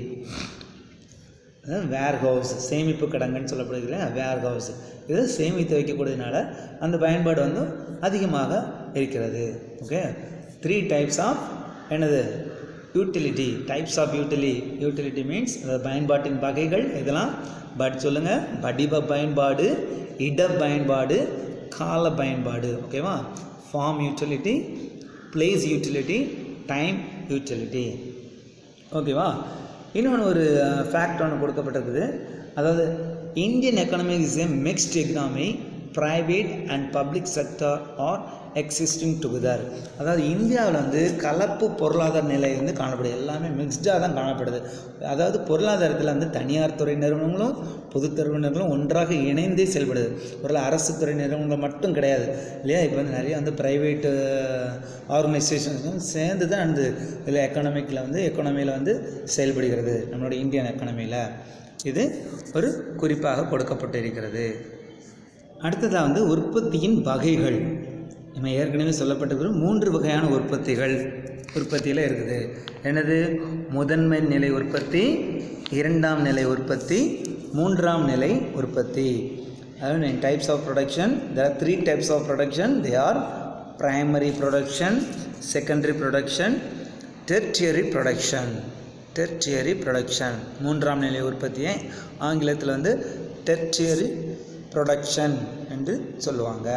அதாவது வேர் ஹவுஸ் சேமிப்பு கிடங்குன்னு சொல்லப்படுகிற வேர் ஹவுஸ் இது சேமித்து வைக்கக்கூடியதுனால அந்த பயன்பாடு வந்து அதிகமாக இருக்கிறது ஓகே த்ரீ டைப்ஸ் ஆஃப் என்னது யூட்டிலிட்டி டைப்ஸ் ஆஃப் யூட்டிலி யூட்டிலிட்டி மீன்ஸ் பயன்பாட்டின் வகைகள் இதெல்லாம் பட் சொல்லுங்கள் வடிவ பயன்பாடு இட பயன்பாடு கால பயன்பாடு ஓகேவா form utility place utility time utility ஓகேவா இன்னொன்று ஒரு ஃபேக்ட் ஒன்று கொடுக்கப்பட்டிருக்குது அதாவது Indian economy is a mixed economy private and public sector are existing together அதாவது இந்தியாவில் வந்து கலப்பு பொருளாதார நிலை வந்து காணப்படுது எல்லாமே மிக்ஸ்டாக தான் காணப்படுது அதாவது பொருளாதாரத்தில் வந்து தனியார் துறை நிறுவனங்களும் பொதுத்துறை நிறுவனங்களும் ஒன்றாக இணைந்தே செயல்படுது ஒரு அரசு துறை நிறுவனங்கள் மட்டும் கிடையாது இல்லையா இப்போ வந்து நிறைய வந்து ப்ரைவேட்டு ஆர்கனைசேஷன்ஸும் சேர்ந்து தான் வந்து இதில் எக்கனாமிக்கில் வந்து எக்கனாமியில் வந்து செயல்படுகிறது நம்மளுடைய இந்தியன் எக்கனாமியில் இது ஒரு குறிப்பாக கொடுக்கப்பட்டிருக்கிறது அடுத்ததாக வந்து உற்பத்தியின் வகைகள் நம்ம ஏற்கனவே சொல்லப்பட்டிருக்கிற மூன்று வகையான உற்பத்திகள் உற்பத்தியில் இருக்குது என்னது முதன்மை நிலை உற்பத்தி இரண்டாம் நிலை உற்பத்தி மூன்றாம் நிலை உற்பத்தி அதாவது types of production there are three types of production they are primary production secondary production tertiary production tertiary production மூன்றாம் நிலை உற்பத்தியை ஆங்கிலத்தில் வந்து tertiary ப்ரொடக்ஷன் என்று சொல்லுவாங்க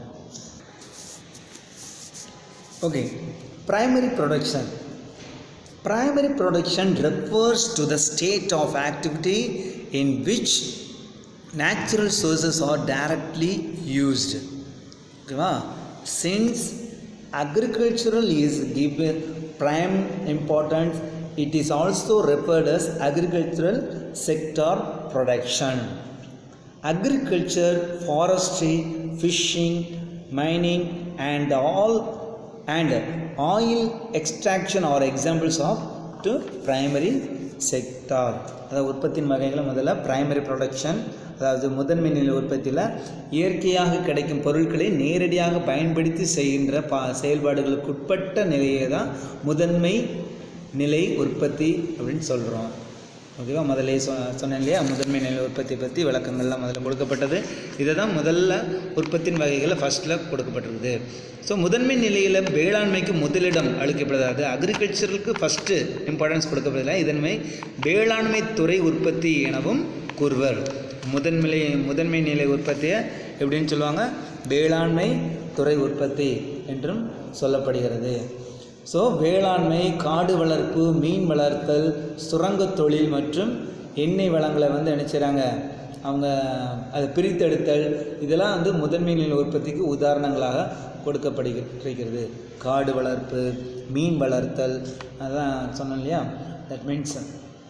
okay primary production primary production refers to the state of activity in which natural sources are directly used ஓகேவா since agricultural is given prime importance it is also referred as agricultural sector production agriculture forestry fishing mining and all and oil extraction are examples of to primary sector அதாவது உற்பத்தியின் வகைகளை முதல்ல primary production அதாவது முதன்மை நிலை உற்பத்தியில் இயற்கையாக கிடைக்கும் பொருட்களை நேரடியாக பயன்படுத்தி செய்கின்ற பா செயல்பாடுகளுக்கு உட்பட்ட நிலையை தான் முதன்மை நிலை உற்பத்தி அப்படின்னு சொல்கிறோம் ஓகேவா முதல்ல சொ சொன்னேன் இல்லையா முதன்மை நிலை உற்பத்தி பற்றி விளக்கங்கள்லாம் முதல்ல கொடுக்கப்பட்டது இதை தான் முதல்ல உற்பத்தியின் வகைகளை ஃபஸ்ட்டில் கொடுக்கப்பட்டிருக்குது ஸோ முதன்மை நிலையில் வேளாண்மைக்கு முதலிடம் அளிக்கப்படுது அது அக்ரிகல்ச்சருக்கு ஃபஸ்ட்டு இம்பார்ட்டன்ஸ் கொடுக்கப்படுதில்லை இதன்மை வேளாண்மை துறை உற்பத்தி எனவும் கூறுவர் முதன்மை முதன்மை நிலை உற்பத்தியை எப்படின்னு சொல்லுவாங்க வேளாண்மை துறை உற்பத்தி என்றும் சொல்லப்படுகிறது ஸோ வேளாண்மை காடு வளர்ப்பு மீன் வளர்த்தல் சுரங்கத் தொழில் மற்றும் எண்ணெய் வளங்களை வந்து என்ன செய்கிறாங்க அவங்க அதை பிரித்தெடுத்தல் இதெல்லாம் வந்து முதன்மை நிலை உற்பத்திக்கு உதாரணங்களாக கொடுக்கப்படுகிறது காடு வளர்ப்பு மீன் வளர்த்தல் அதான் சொன்னோம் இல்லையா தட் மீன்ஸ்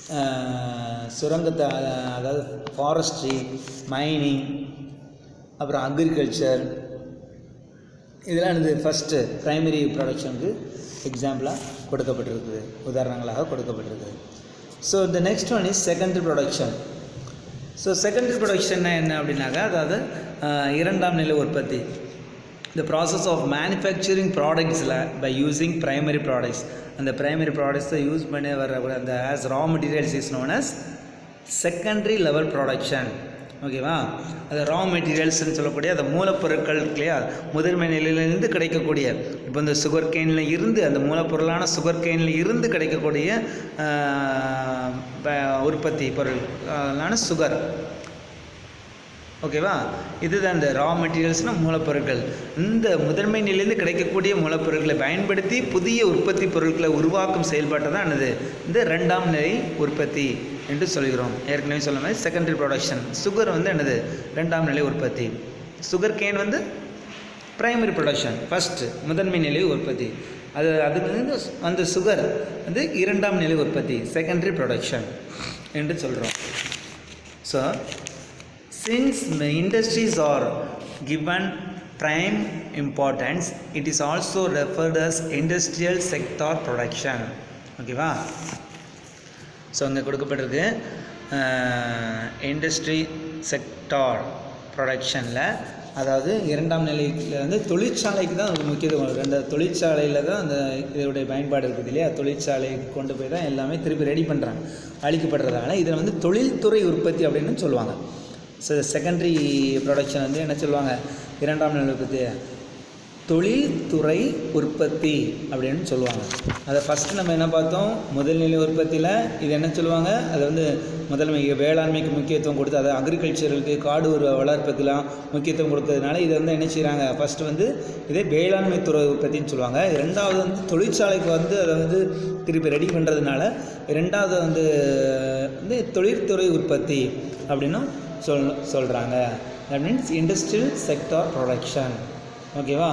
சுரங்கத்தை அதாவது ஃபாரஸ்ட்ரி மைனிங் அப்புறம் அக்ரிகல்ச்சர் இதெல்லாம் இது ஃபஸ்ட்டு ப்ரைமரி ப்ரொடக்ஷனுக்கு எக்ஸாம்பிளாக கொடுக்கப்பட்டிருக்குது உதாரணங்களாக கொடுக்கப்பட்டிருக்குது so the next one is secondary production so செகண்டரி ப்ரொடக்ஷன்னா என்ன அப்படின்னாக்கா அதாவது ஆஹ், இரண்டாம் நிலை உற்பத்தி the process of manufacturing ப்ராடக்ட்ஸில் by using primary products அந்த primary ப்ராடக்ட்ஸை யூஸ் பண்ணி வரக்கூடிய அந்த as raw materials is known as secondary level production ஓகேவா அது ரா மெட்டீரியல்ஸ்னு சொல்லக்கூடிய அந்த மூலப்பொருட்கள் இருக்கு இல்லையா முதன்மை நிலையிலிருந்து கிடைக்கக்கூடிய இப்போ இந்த சுகர் கேனில் இருந்து அந்த மூலப்பொருளான சுகர் கேனில் இருந்து கிடைக்கக்கூடிய ஆஹ், ப- உற்பத்தி பொருளான சுகர் ஓகேவா இதுதான் இந்த ரா மெட்டீரியல்ஸ்னால் மூலப்பொருட்கள் இந்த முதன்மை நிலையிலிருந்து கிடைக்கக்கூடிய மூலப்பொருட்களை பயன்படுத்தி புதிய உற்பத்தி பொருட்களை உருவாக்கும் செயல்பாட்டை தான் என்னது இந்த ரெண்டாம் நிலை உற்பத்தி என்று சொல்கிறோம் ஏற்கனவே சொன்ன மாதிரி செகண்டரி ப்ரொடக்ஷன் சுகர் வந்து என்னது ரெண்டாம் நிலை உற்பத்தி சுகர் கேன் வந்து பிரைமரி ப்ரொடக்ஷன் ஃபஸ்ட்டு முதன்மை நிலை உற்பத்தி அது அதுலேருந்து அந்த சுகர் வந்து இரண்டாம் நிலை உற்பத்தி செகண்டரி ப்ரொடக்ஷன் என்று சொல்கிறோம் so since the industries are given prime importance it is also referred as industrial sector production ஓகேவா ஸோ அங்கே கொடுக்கப்பட்டிருக்கு இண்டஸ்ட்ரி செக்டார் ப்ரொடக்ஷனில் அதாவது இரண்டாம் நிலையில் வந்து தொழிற்சாலைக்கு தான் ஒரு முக்கியத்துவம் இருக்குது. அந்த தொழிற்சாலையில் தான் அந்த இதோடைய பயன்பாடு இருக்குது இல்லையா தொழிற்சாலைக்கு கொண்டு போய் தான் எல்லாமே திருப்பி ரெடி பண்ணுறாங்க அழிக்கப்படுறதால இதில் வந்து தொழில்துறை உற்பத்தி அப்படின்னு சொல்லுவாங்க ஸோ செகண்டரி ப்ரொடக்ஷன் வந்து என்ன சொல்லுவாங்க இரண்டாம் நிலை உற்பத்தி தொழில்துறை உற்பத்தி அப்படின்னு சொல்லுவாங்க அதை ஃபஸ்ட்டு நம்ம என்ன பார்த்தோம் முதல்நிலை உற்பத்தியில் இது என்ன சொல்லுவாங்க அது வந்து முதன்மை வேளாண்மைக்கு முக்கியத்துவம் கொடுத்து அதை அக்ரிகல்ச்சருக்கு காடு ஒரு வளர்ப்புக்கெல்லாம் முக்கியத்துவம் கொடுக்கறதுனால இதை வந்து என்ன செய்கிறாங்க ஃபஸ்ட்டு வந்து இதே வேளாண்மை துறை உற்பத்தின்னு சொல்லுவாங்க ரெண்டாவது வந்து தொழிற்சாலைக்கு வந்து அதை வந்து திருப்பி ரெடி பண்ணுறதுனால ரெண்டாவது வந்து வந்து தொழில்துறை உற்பத்தி அப்படின்னும் சொல் சொல்கிறாங்க that means industrial sector production ஓகேவா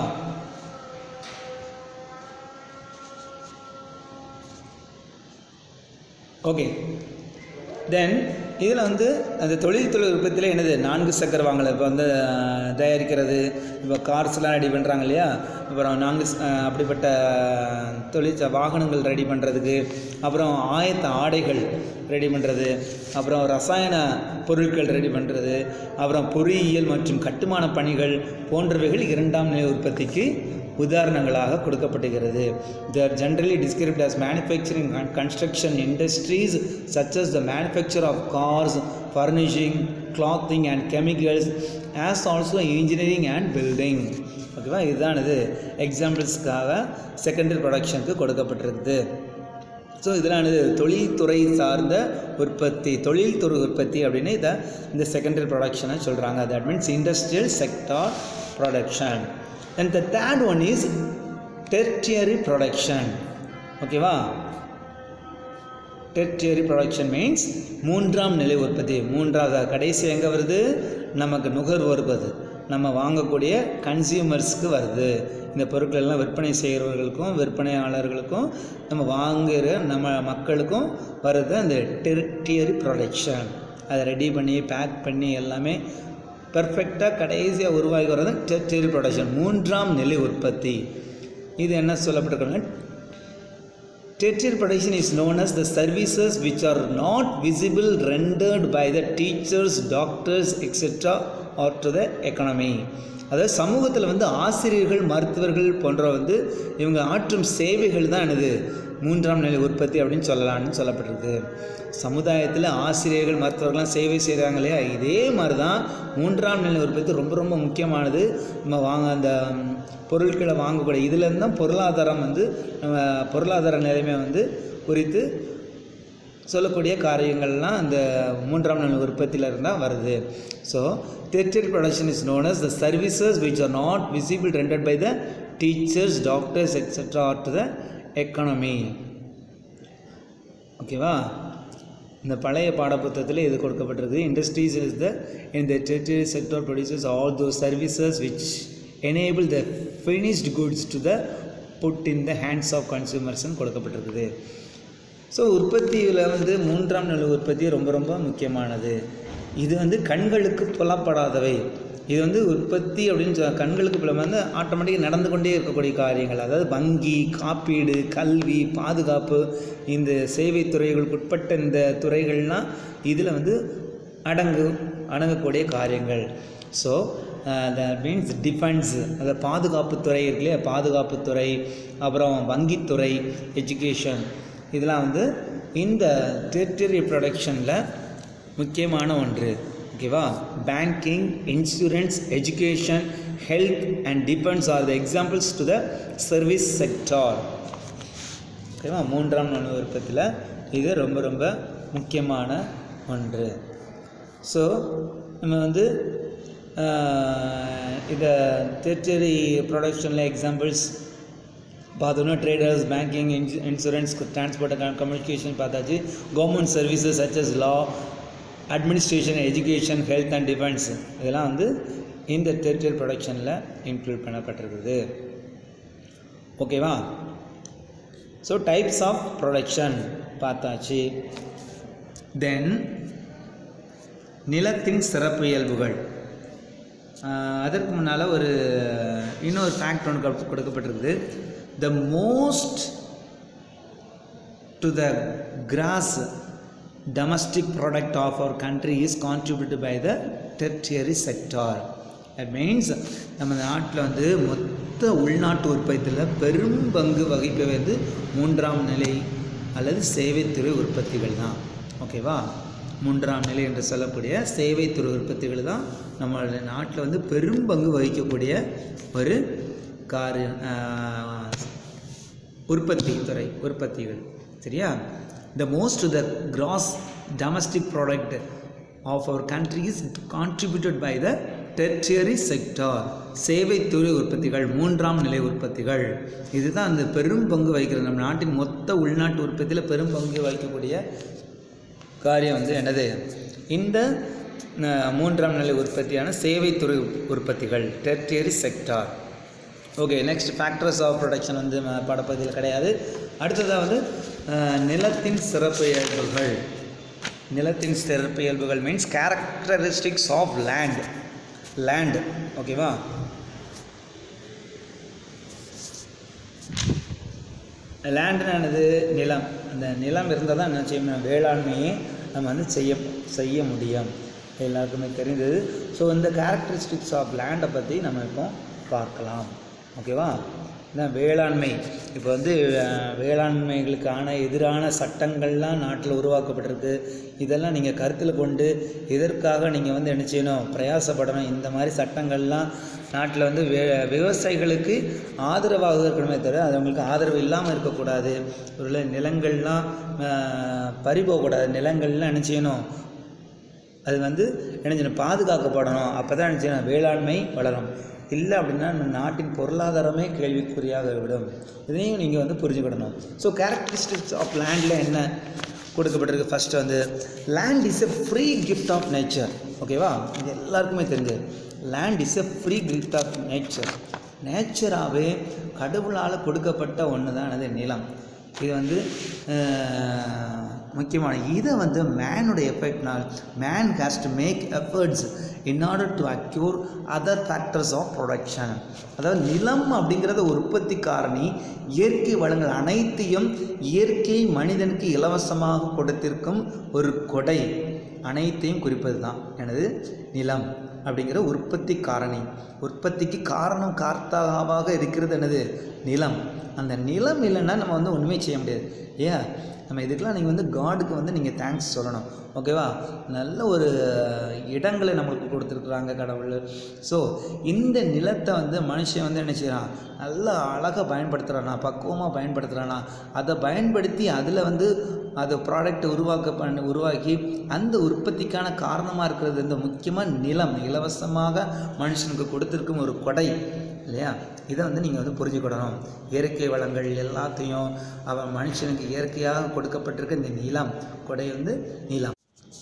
ஓகே தென் இதில் வந்து அந்த தொழில்துறை உற்பத்தியில் என்னது நான்கு சக்கர வாங்கலை இப்போ வந்து அஹ், தயாரிக்கிறது இப்போ கார்ஸ்லாம் ரெடி பண்ணுறாங்க இல்லையா அப்புறம் நான்கு ச- அஹ், அப்படிப்பட்ட தொழிற்ச வாகனங்கள் ரெடி பண்ணுறதுக்கு அப்புறம் ஆயத்த ஆடைகள் ரெடி பண்ணுறது அப்புறம் ரசாயன பொருட்கள் ரெடி பண்ணுறது அப்புறம் பொறியியல் மற்றும் கட்டுமான பணிகள் போன்றவைகள் இரண்டாம் நிலை உற்பத்திக்கு உதாரணங்களாக கொடுக்கப்படுகிறது they are generally described as manufacturing and construction industries such as the manufacture of cars furnishing clothing and chemicals as also engineering and building ஓகேவா இதுதான் இது எக்ஸாம்பிள்ஸ்க்காக செகண்டரி ப்ரொடக்ஷனுக்கு கொடுக்கப்பட்டிருக்குது ஸோ இதெல்லாம் இது தொழில்துறை சார்ந்த உற்பத்தி தொழில்துறை உற்பத்தி அப்படின்னு இதை இந்த செகண்டரி ப்ரொடக்ஷனை சொல்கிறாங்க that means industrial sector production and the third one is tertiary production ஓகேவா டெர்டியரி ப்ரொடக்ஷன் மீன்ஸ் மூன்றாம் நிலை உற்பத்தி மூன்றாவது கடைசி எங்கே வருது நமக்கு நுகர்வோருக்கு வருது நம்ம வாங்கக்கூடிய கன்சியூமர்ஸ்க்கு வருது இந்த பொருட்கள் எல்லாம் விற்பனை செய்கிறவர்களுக்கும் விற்பனையாளர்களுக்கும் நம்ம வாங்குகிற நம்ம மக்களுக்கும் வருது அந்த டெர்டியரி ப்ரொடக்ஷன் அதை ரெடி பண்ணி பேக் பண்ணி எல்லாமே பெர்ஃபெக்டாக கடைசியாக உருவாகி வர்றது டெர்டியரி ப்ரொடக்ஷன் மூன்றாம் நிலை உற்பத்தி இது என்ன சொல்லப்பட்டிருக்காங்க Tertiary production is known as the services which are not visible rendered by the teachers, doctors, etc. or to the economy. அதாவது சமூகத்தில் வந்து ஆசிரியர்கள் மருத்துவர்கள் போன்ற வந்து இவங்க ஆற்றும் சேவைகள் தான் என்னது மூன்றாம் நிலை உற்பத்தி அப்படின்னு சொல்லலாம்னு சொல்லப்பட்டிருக்கு சமுதாயத்தில் ஆசிரியர்கள் மருத்துவர்கள்லாம் சேவை செய்கிறாங்க இல்லையா இதே மாதிரி தான் மூன்றாம் நிலை உற்பத்தி ரொம்ப ரொம்ப முக்கியமானது நம்ம வாங்க அந்த ம், பொருட்களை வாங்கக்கூடிய இதுலேருந்து தான் பொருளாதாரம் வந்து நம்ம பொருளாதார நிலைமை வந்து குறித்து சொல்லக்கூடிய காரியங்கள்லாம் அந்த மூன்றாம் நிலை உற்பத்தியில் இருந்தால் வருது so tertiary production is known as the services which are not visible rendered by the teachers doctors etc or to the economy ஓகேவா இந்த பழைய பாடப்புத்தகத்தில் இது கொடுக்கப்பட்டிருக்கு industries is the in the territory sector produces all those services which enable the finished goods to the put in the hands of கன்சூமர்ஸ்னு கொடுக்கப்பட்டிருக்குது so உற்பத்தியில் வந்து மூன்றாம் நிலை உற்பத்தி ரொம்ப ரொம்ப முக்கியமானது இது வந்து கண்களுக்கு புலப்படாதவை இது வந்து உற்பத்தி அப்படின்னு சொல்ல கண்களுக்கு புலம் வந்து ஆட்டோமேட்டிக்காக நடந்து கொண்டே இருக்கக்கூடிய காரியங்கள் அதாவது வங்கி காப்பீடு கல்வி பாதுகாப்பு இந்த சேவை துறைகளுக்கு உட்பட்ட இந்த துறைகள்லாம் இதில் வந்து அடங்கு அடங்கக்கூடிய காரியங்கள் ஸோ த மீன்ஸ் டிஃபென்ஸ் அந்த பாதுகாப்புத்துறை இருக்கு இல்லையா பாதுகாப்புத்துறை அப்புறம் வங்கித்துறை எஜுகேஷன் இதெல்லாம் வந்து இந்த டெரிட்டரி ப்ரொடக்ஷனில் முக்கியமான ஒன்று ஓகேவா banking insurance education health and defence are the examples to the service sector ஓகேவா மூன்றாம் நுண் உற்பத்தியில் இது ரொம்ப ரொம்ப முக்கியமான ஒன்று ஸோ நம்ம வந்து ஆஹ், இதை டெரிட்டரி ப்ரொடக்ஷனில் எக்ஸாம்பிள்ஸ் பார்த்தோம்னா ட்ரேடர்ஸ் பேங்கிங் இன்சு இன்சூரன்ஸ் டிரான்ஸ்போர்ட் கம்யூனிகேஷன் பார்த்தாச்சு government services such as law administration education health and defence இதெல்லாம் வந்து இந்த டெரிட்டரி ப்ரொடக்ஷனில் இன்க்ளூட் பண்ணப்பட்டிருக்குது ஓகேவா ஸோ டைப்ஸ் ஆஃப் ப்ரொடக்ஷன் பார்த்தாச்சு தென் நிலத்தின் சிறப்பு இயல்புகள் ஆஹ் அதற்கு முன்னால் ஒரு இன்னொரு ஃபேக்ட் ஒன்று கொடுக்க- கொடுக்கப்பட்டிருக்குது the most to the gross domestic product of our country is contributed by the tertiary sector that means நம்ம நாட்டில் வந்து மொத்த உள்நாட்டு உற்பத்தியில் பெரும் பங்கு வகிப்பவை வந்து மூன்றாம் நிலை அல்லது சேவைத்துறை உற்பத்திகள் தான் ஓகேவா மூன்றாம் நிலை என்று சொல்லக்கூடிய சேவைத்துறை உற்பத்திகள் தான் நம்மளுடைய நாட்டில் வந்து பெரும் பங்கு வகிக்கக்கூடிய ஒரு காரியம் உற்பத்தி துறை உற்பத்திகள் சரியா the most the gross domestic product of our country is contributed by the tertiary sector சேவைத்துறை உற்பத்திகள் மூன்றாம் நிலை உற்பத்திகள் இதுதான் அந்த பெரும் பங்கு வகிக்கிறது நம்ம நாட்டின் மொத்த உள்நாட்டு உற்பத்தியில் பெரும் பங்கு வகிக்கக்கூடிய காரியம் வந்து என்னது இந்த அஹ், மூன்றாம் நிலை உற்பத்தியான சேவைத்துறை உற்- உற்பத்திகள் tertiary sector okay next factors of production வந்து ம- பாடப்பகுதியில் கிடையாது அடுத்ததாக வந்து அஹ், நிலத்தின் சிறப்பு இயல்புகள் நிலத்தின் சிறப்பு இயல்புகள் means characteristics of land land ஓகேவா லேண்டுனானது நிலம் அந்த நிலம் இருந்தால் தான் என்ன செய்யணும் வேளாண்மையை நம்ம வந்து செய்ய செய்ய முடியும் எல்லாருக்குமே தெரிந்தது ஸோ இந்த கேரக்டரிஸ்டிக்ஸ் ஆஃப் லேண்டை பற்றி நம்ம இப்போ பார்க்கலாம் ஓகேவா இதான் வேளாண்மை இப்போ வந்து அஹ், வேளாண்மைகளுக்கான எதிரான சட்டங்கள்லாம் நாட்டில் உருவாக்கப்பட்டிருக்கு இதெல்லாம் நீங்கள் கருத்தில் கொண்டு இதற்காக நீங்கள் வந்து என்ன செய்யணும் பிரயாசப்படணும் இந்த மாதிரி சட்டங்கள்லாம் நாட்டில் வந்து வே விவசாயிகளுக்கு ஆதரவாக இருக்கணுமே தவிர அது அவங்களுக்கு ஆதரவு இல்லாமல் இருக்கக்கூடாது ஒரு நிலங்கள்லாம் அஹ், பறி போகக்கூடாது நிலங்கள்லாம் என்ன செய்யணும் அது வந்து என்ன செய்யணும் பாதுகாக்கப்படணும் அப்போ தான் என்ன செய்யணும் வேளாண்மை வளரும் இல்லை அப்படின்னா நம்ம நாட்டின் பொருளாதாரமே கேள்விக்குறியாக விடும் இதையும் நீங்கள் வந்து புரிஞ்சுக்கிடணும் ஸோ கேரக்டரிஸ்டிக்ஸ் ஆஃப் லேண்டில் என்ன கொடுக்கப்பட்டிருக்கு ஃபர்ஸ்ட் வந்து land is a free gift of nature ஓகேவா இது எல்லாருக்குமே தெரிஞ்சது land is a free gift of nature நேச்சராகவே கடவுளால் கொடுக்கப்பட்ட ஒன்று தான் அது நிலம் இது வந்து அஹ், முக்கியமான இதை வந்து மேனுடைய எஃபெக்ட்னால் man has to make efforts in order to acquire other factors of production அதாவது நிலம் அப்படிங்கிறத உற்பத்தி காரணி இயற்கை வளங்கள் அனைத்தையும் இயற்கை மனிதனுக்கு இலவசமாக கொடுத்திருக்கும் ஒரு கொடை அனைத்தையும் குறிப்பது தான் எனது நிலம் அப்படிங்கிற உற்பத்தி காரணி உற்பத்திக்கு காரணம் கார்த்தாவாக இருக்கிறது என்னது நிலம் அந்த நிலம் இல்லைன்னா நம்ம வந்து ஒன்றுமே செய்ய முடியாது ஏன் நம்ம இதுக்கெல்லாம் நீங்கள் வந்து காடுக்கு வந்து நீங்கள் தேங்க்ஸ் சொல்லணும் ஓகேவா நல்ல ஒரு இடங்களை நம்மளுக்கு கொடுத்துருக்குறாங்க கடவுள் ஸோ இந்த நிலத்தை வந்து மனுஷன் வந்து என்ன செய்கிறான் நல்லா அழகாக பயன்படுத்துகிறானா பக்குவமாக பயன்படுத்துகிறானா அதை பயன்படுத்தி அதில் வந்து அதை ப்ராடக்ட் உருவாக்க பண்ண உருவாக்கி அந்த உற்பத்திக்கான காரணமாக இருக்கிறது இந்த முக்கியமாக நிலம் இலவசமாக மனுஷனுக்கு கொடுத்துருக்கும் ஒரு கொடை இல்லையா இதை வந்து நீங்கள் வந்து புரிஞ்சுக்கிடணும் இயற்கை வளங்கள் எல்லாத்தையும் அவன் மனுஷனுக்கு இயற்கையாக கொடுக்கப்பட்டிருக்க இந்த நிலம் கொடை வந்து நிலம்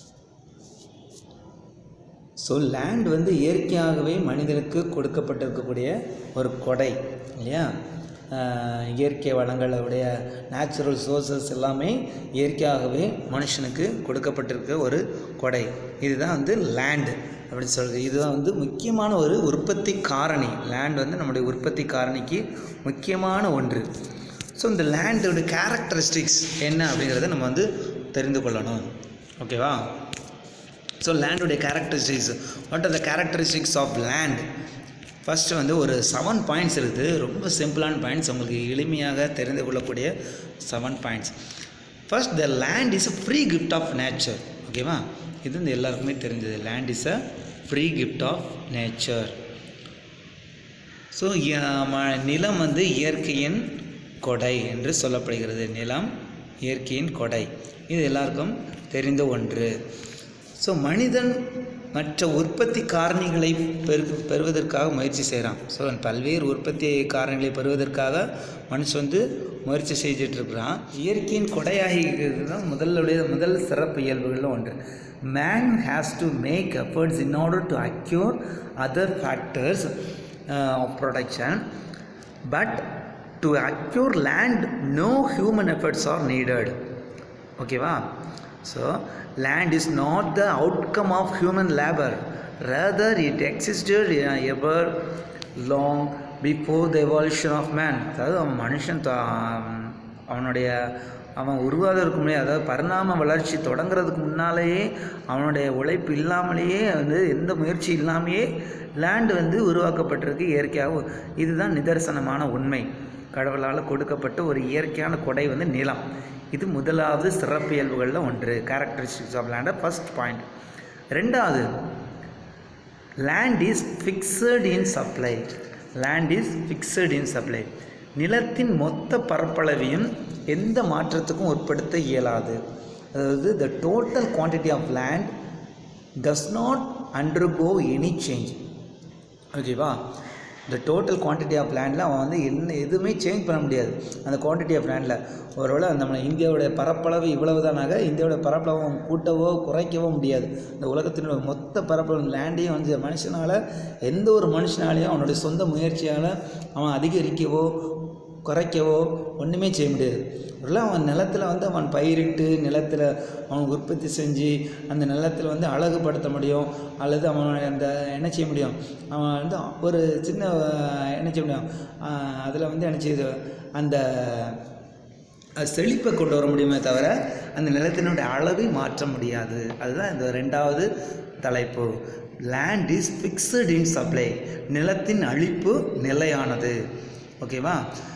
ஸோ லேண்ட் வந்து இயற்கையாகவே மனிதனுக்கு கொடுக்கப்பட்டிருக்கக்கூடிய ஒரு கொடை இல்லையா ஆஹ், இயற்கை வளங்களுடைய நேச்சுரல் சோர்சஸ் எல்லாமே இயற்கையாகவே மனுஷனுக்கு கொடுக்கப்பட்டிருக்க ஒரு கொடை இதுதான் வந்து லேண்டு அப்படின்னு சொல்கிறது இதுதான் வந்து முக்கியமான ஒரு உற்பத்தி காரணி லேண்ட் வந்து நம்முடைய உற்பத்தி காரணிக்கு முக்கியமான ஒன்று ஸோ இந்த லேண்டோட கேரக்டரிஸ்டிக்ஸ் என்ன அப்படிங்கிறத நம்ம வந்து தெரிந்து கொள்ளணும் ஓகேவா ஸோ லேண்டுடைய characteristics what are the characteristics of land first வந்து ஒரு செவன் பாயிண்ட்ஸ் இருக்குது ரொம்ப சிம்பிளான பாயிண்ட்ஸ் உங்களுக்கு எளிமையாக தெரிந்து கொள்ளக்கூடிய seven points first the land is a free gift of nature ஓகேவா இது வந்து எல்லாருக்குமே தெரிஞ்சது land is a free gift of nature so நிலம் வந்து இயற்கையின் கொடை என்று சொல்லப்படுகிறது நிலம் இயற்கையின் கொடை இது எல்லாருக்கும் தெரிந்த ஒன்று ஸோ மனிதன் மற்ற உற்பத்தி காரணிகளை பெரு பெறுவதற்காக முயற்சி செய்கிறான் ஸோ பல்வேறு உற்பத்தி காரணிகளை பெறுவதற்காக மனுஷன் வந்து முயற்சி செஞ்சுட்டு இருக்கிறான் இயற்கையின் கொடையாகிறது தான் முதலுடைய முதல் சிறப்பு இயல்புகளில் ஒன்று man has to make efforts in order to acquire other factors of production but to acquire land no human efforts are needed ஓகேவா so land is not the outcome of human labour rather it existed ever long before the evolution of man அதாவது அவன் மனுஷன் தா- அவனுடைய அவன் உருவாவதற்கு முன்னாடி அதாவது பரிணாம வளர்ச்சி தொடங்குறதுக்கு முன்னாலேயே அவனுடைய உழைப்பு இல்லாமலேயே வந்து எந்த முயற்சி இல்லாமையே லேண்ட் வந்து உருவாக்கப்பட்டிருக்கு இயற்கையாக இதுதான் நிதர்சனமான உண்மை கடவுளால் கொடுக்கப்பட்ட ஒரு இயற்கையான கொடை வந்து நிலம் இது முதலாவது சிறப்பியல்புகளில் ஒன்று கேரக்டரிஸ்டிக்ஸ் ஆஃப் லேண்டை ஃபர்ஸ்ட் பாயிண்ட் ரெண்டாவது land is fixed in supply land is fixed in supply நிலத்தின் மொத்த பரப்பளவையும் எந்த மாற்றத்துக்கும் உட்படுத்த இயலாது அதாவது the total quantity of land does not undergo any change ஓகேவா இந்த டோட்டல் குவான்டிட்டி ஆஃப் லேண்டில் அவன் வந்து என்ன எதுவுமே சேஞ்ச் பண்ண முடியாது அந்த குவான்டிட்டி ஆஃப் லேண்டில் ஒருவேளை நம்ம இந்தியாவுடைய பரப்பளவு இவ்வளவு தானாக இந்தியாவோட பரப்பளவு அவன் கூட்டவோ குறைக்கவோ முடியாது இந்த உலகத்தினுடைய மொத்த பரப்பளவு லேண்டையும் வந்து மனுஷனால் எந்த ஒரு மனுஷனாலையும் அவனுடைய சொந்த முயற்சியால் அவன் அதிகரிக்கவோ குறைக்கவோ ஒன்றுமே செய்ய முடியாது ஒருவேளை அவன் நிலத்தில் வந்து அவன் பயிரிட்டு நிலத்தில் அவன் உற்பத்தி செஞ்சு அந்த நிலத்தில் வந்து அழகுபடுத்த முடியும் அல்லது அவன் அந்த என்ன செய்ய முடியும் அவன் வந்து ஒரு சின்ன அஹ், என்ன செய்ய முடியும் அதில் வந்து என்ன செய்யுது அந்த அஹ், செழிப்பை கொண்டு வர முடியுமே தவிர அந்த நிலத்தினுடைய அளவை மாற்ற முடியாது அதுதான் இந்த ரெண்டாவது தலைப்பு land is fixed in supply நிலத்தின் அழிப்பு நிலையானது ஓகேவா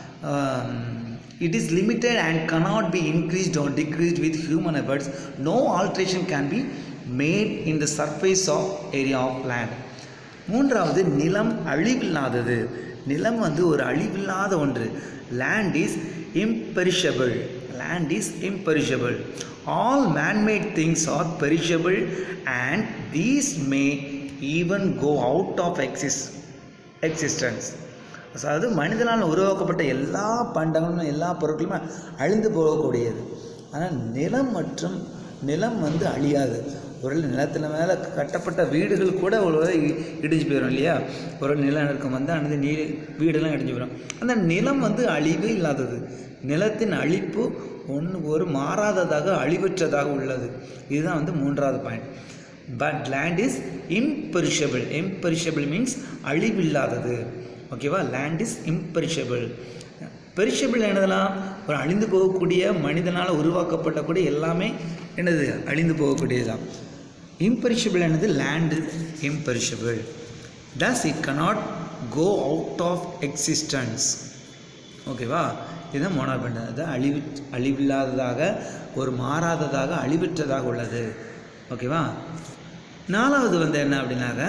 it is limited and cannot be increased or decreased with human efforts no alteration can be made in the surface of area of land மூன்றாவது நிலம் அழிவில்லாதது நிலம் வந்து ஒரு அழிவில்லாத ஒன்று land is imperishable land is imperishable all man-made things are perishable and these may even go out of exist existence அதாவது மனிதனால் உருவாக்கப்பட்ட எல்லா பண்டங்களும் எல்லா பொருட்களுமே அழிந்து போகக்கூடியது ஆனால் நிலம் மற்றும் நிலம் வந்து அழியாது ஒரு நிலத்தில் மேலே கட்டப்பட்ட வீடுகள் கூட ஒரு வேளை இ- இடிஞ்சு போயிடும் இல்லையா ஒரு நிலநடுக்கம் வந்து அந்த நீ வீடெல்லாம் இடிஞ்சு போயிடும் அந்த நிலம் வந்து அழிவே இல்லாதது நிலத்தின் அழிப்பு ஒன்று ஒரு மாறாததாக அழிவற்றதாக உள்ளது இதுதான் வந்து மூன்றாவது point but land is imperishable imperishable means அழிவில்லாதது ஓகேவா லேண்ட் இஸ் இம்பெரிஷபிள் பெரிஷபிள் என்னதெல்லாம் ஒரு அழிந்து போகக்கூடிய மனிதனால் உருவாக்கப்பட்டக்கூடிய எல்லாமே என்னது அழிந்து போகக்கூடியதுதான் இம்பெரிஷபிள் என்னது land imperishable thus it cannot go out of existence ஓகேவா இதுதான் மோனாபெண்ட் அது அழிவு அழிவில்லாததாக ஒரு மாறாததாக அழிவற்றதாக உள்ளது ஓகேவா நாலாவது வந்து என்ன அப்படின்னாக்க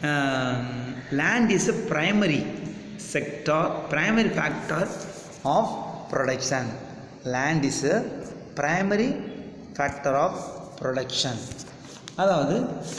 land is a primary sector primary factor of production land is a primary factor of production அதாவது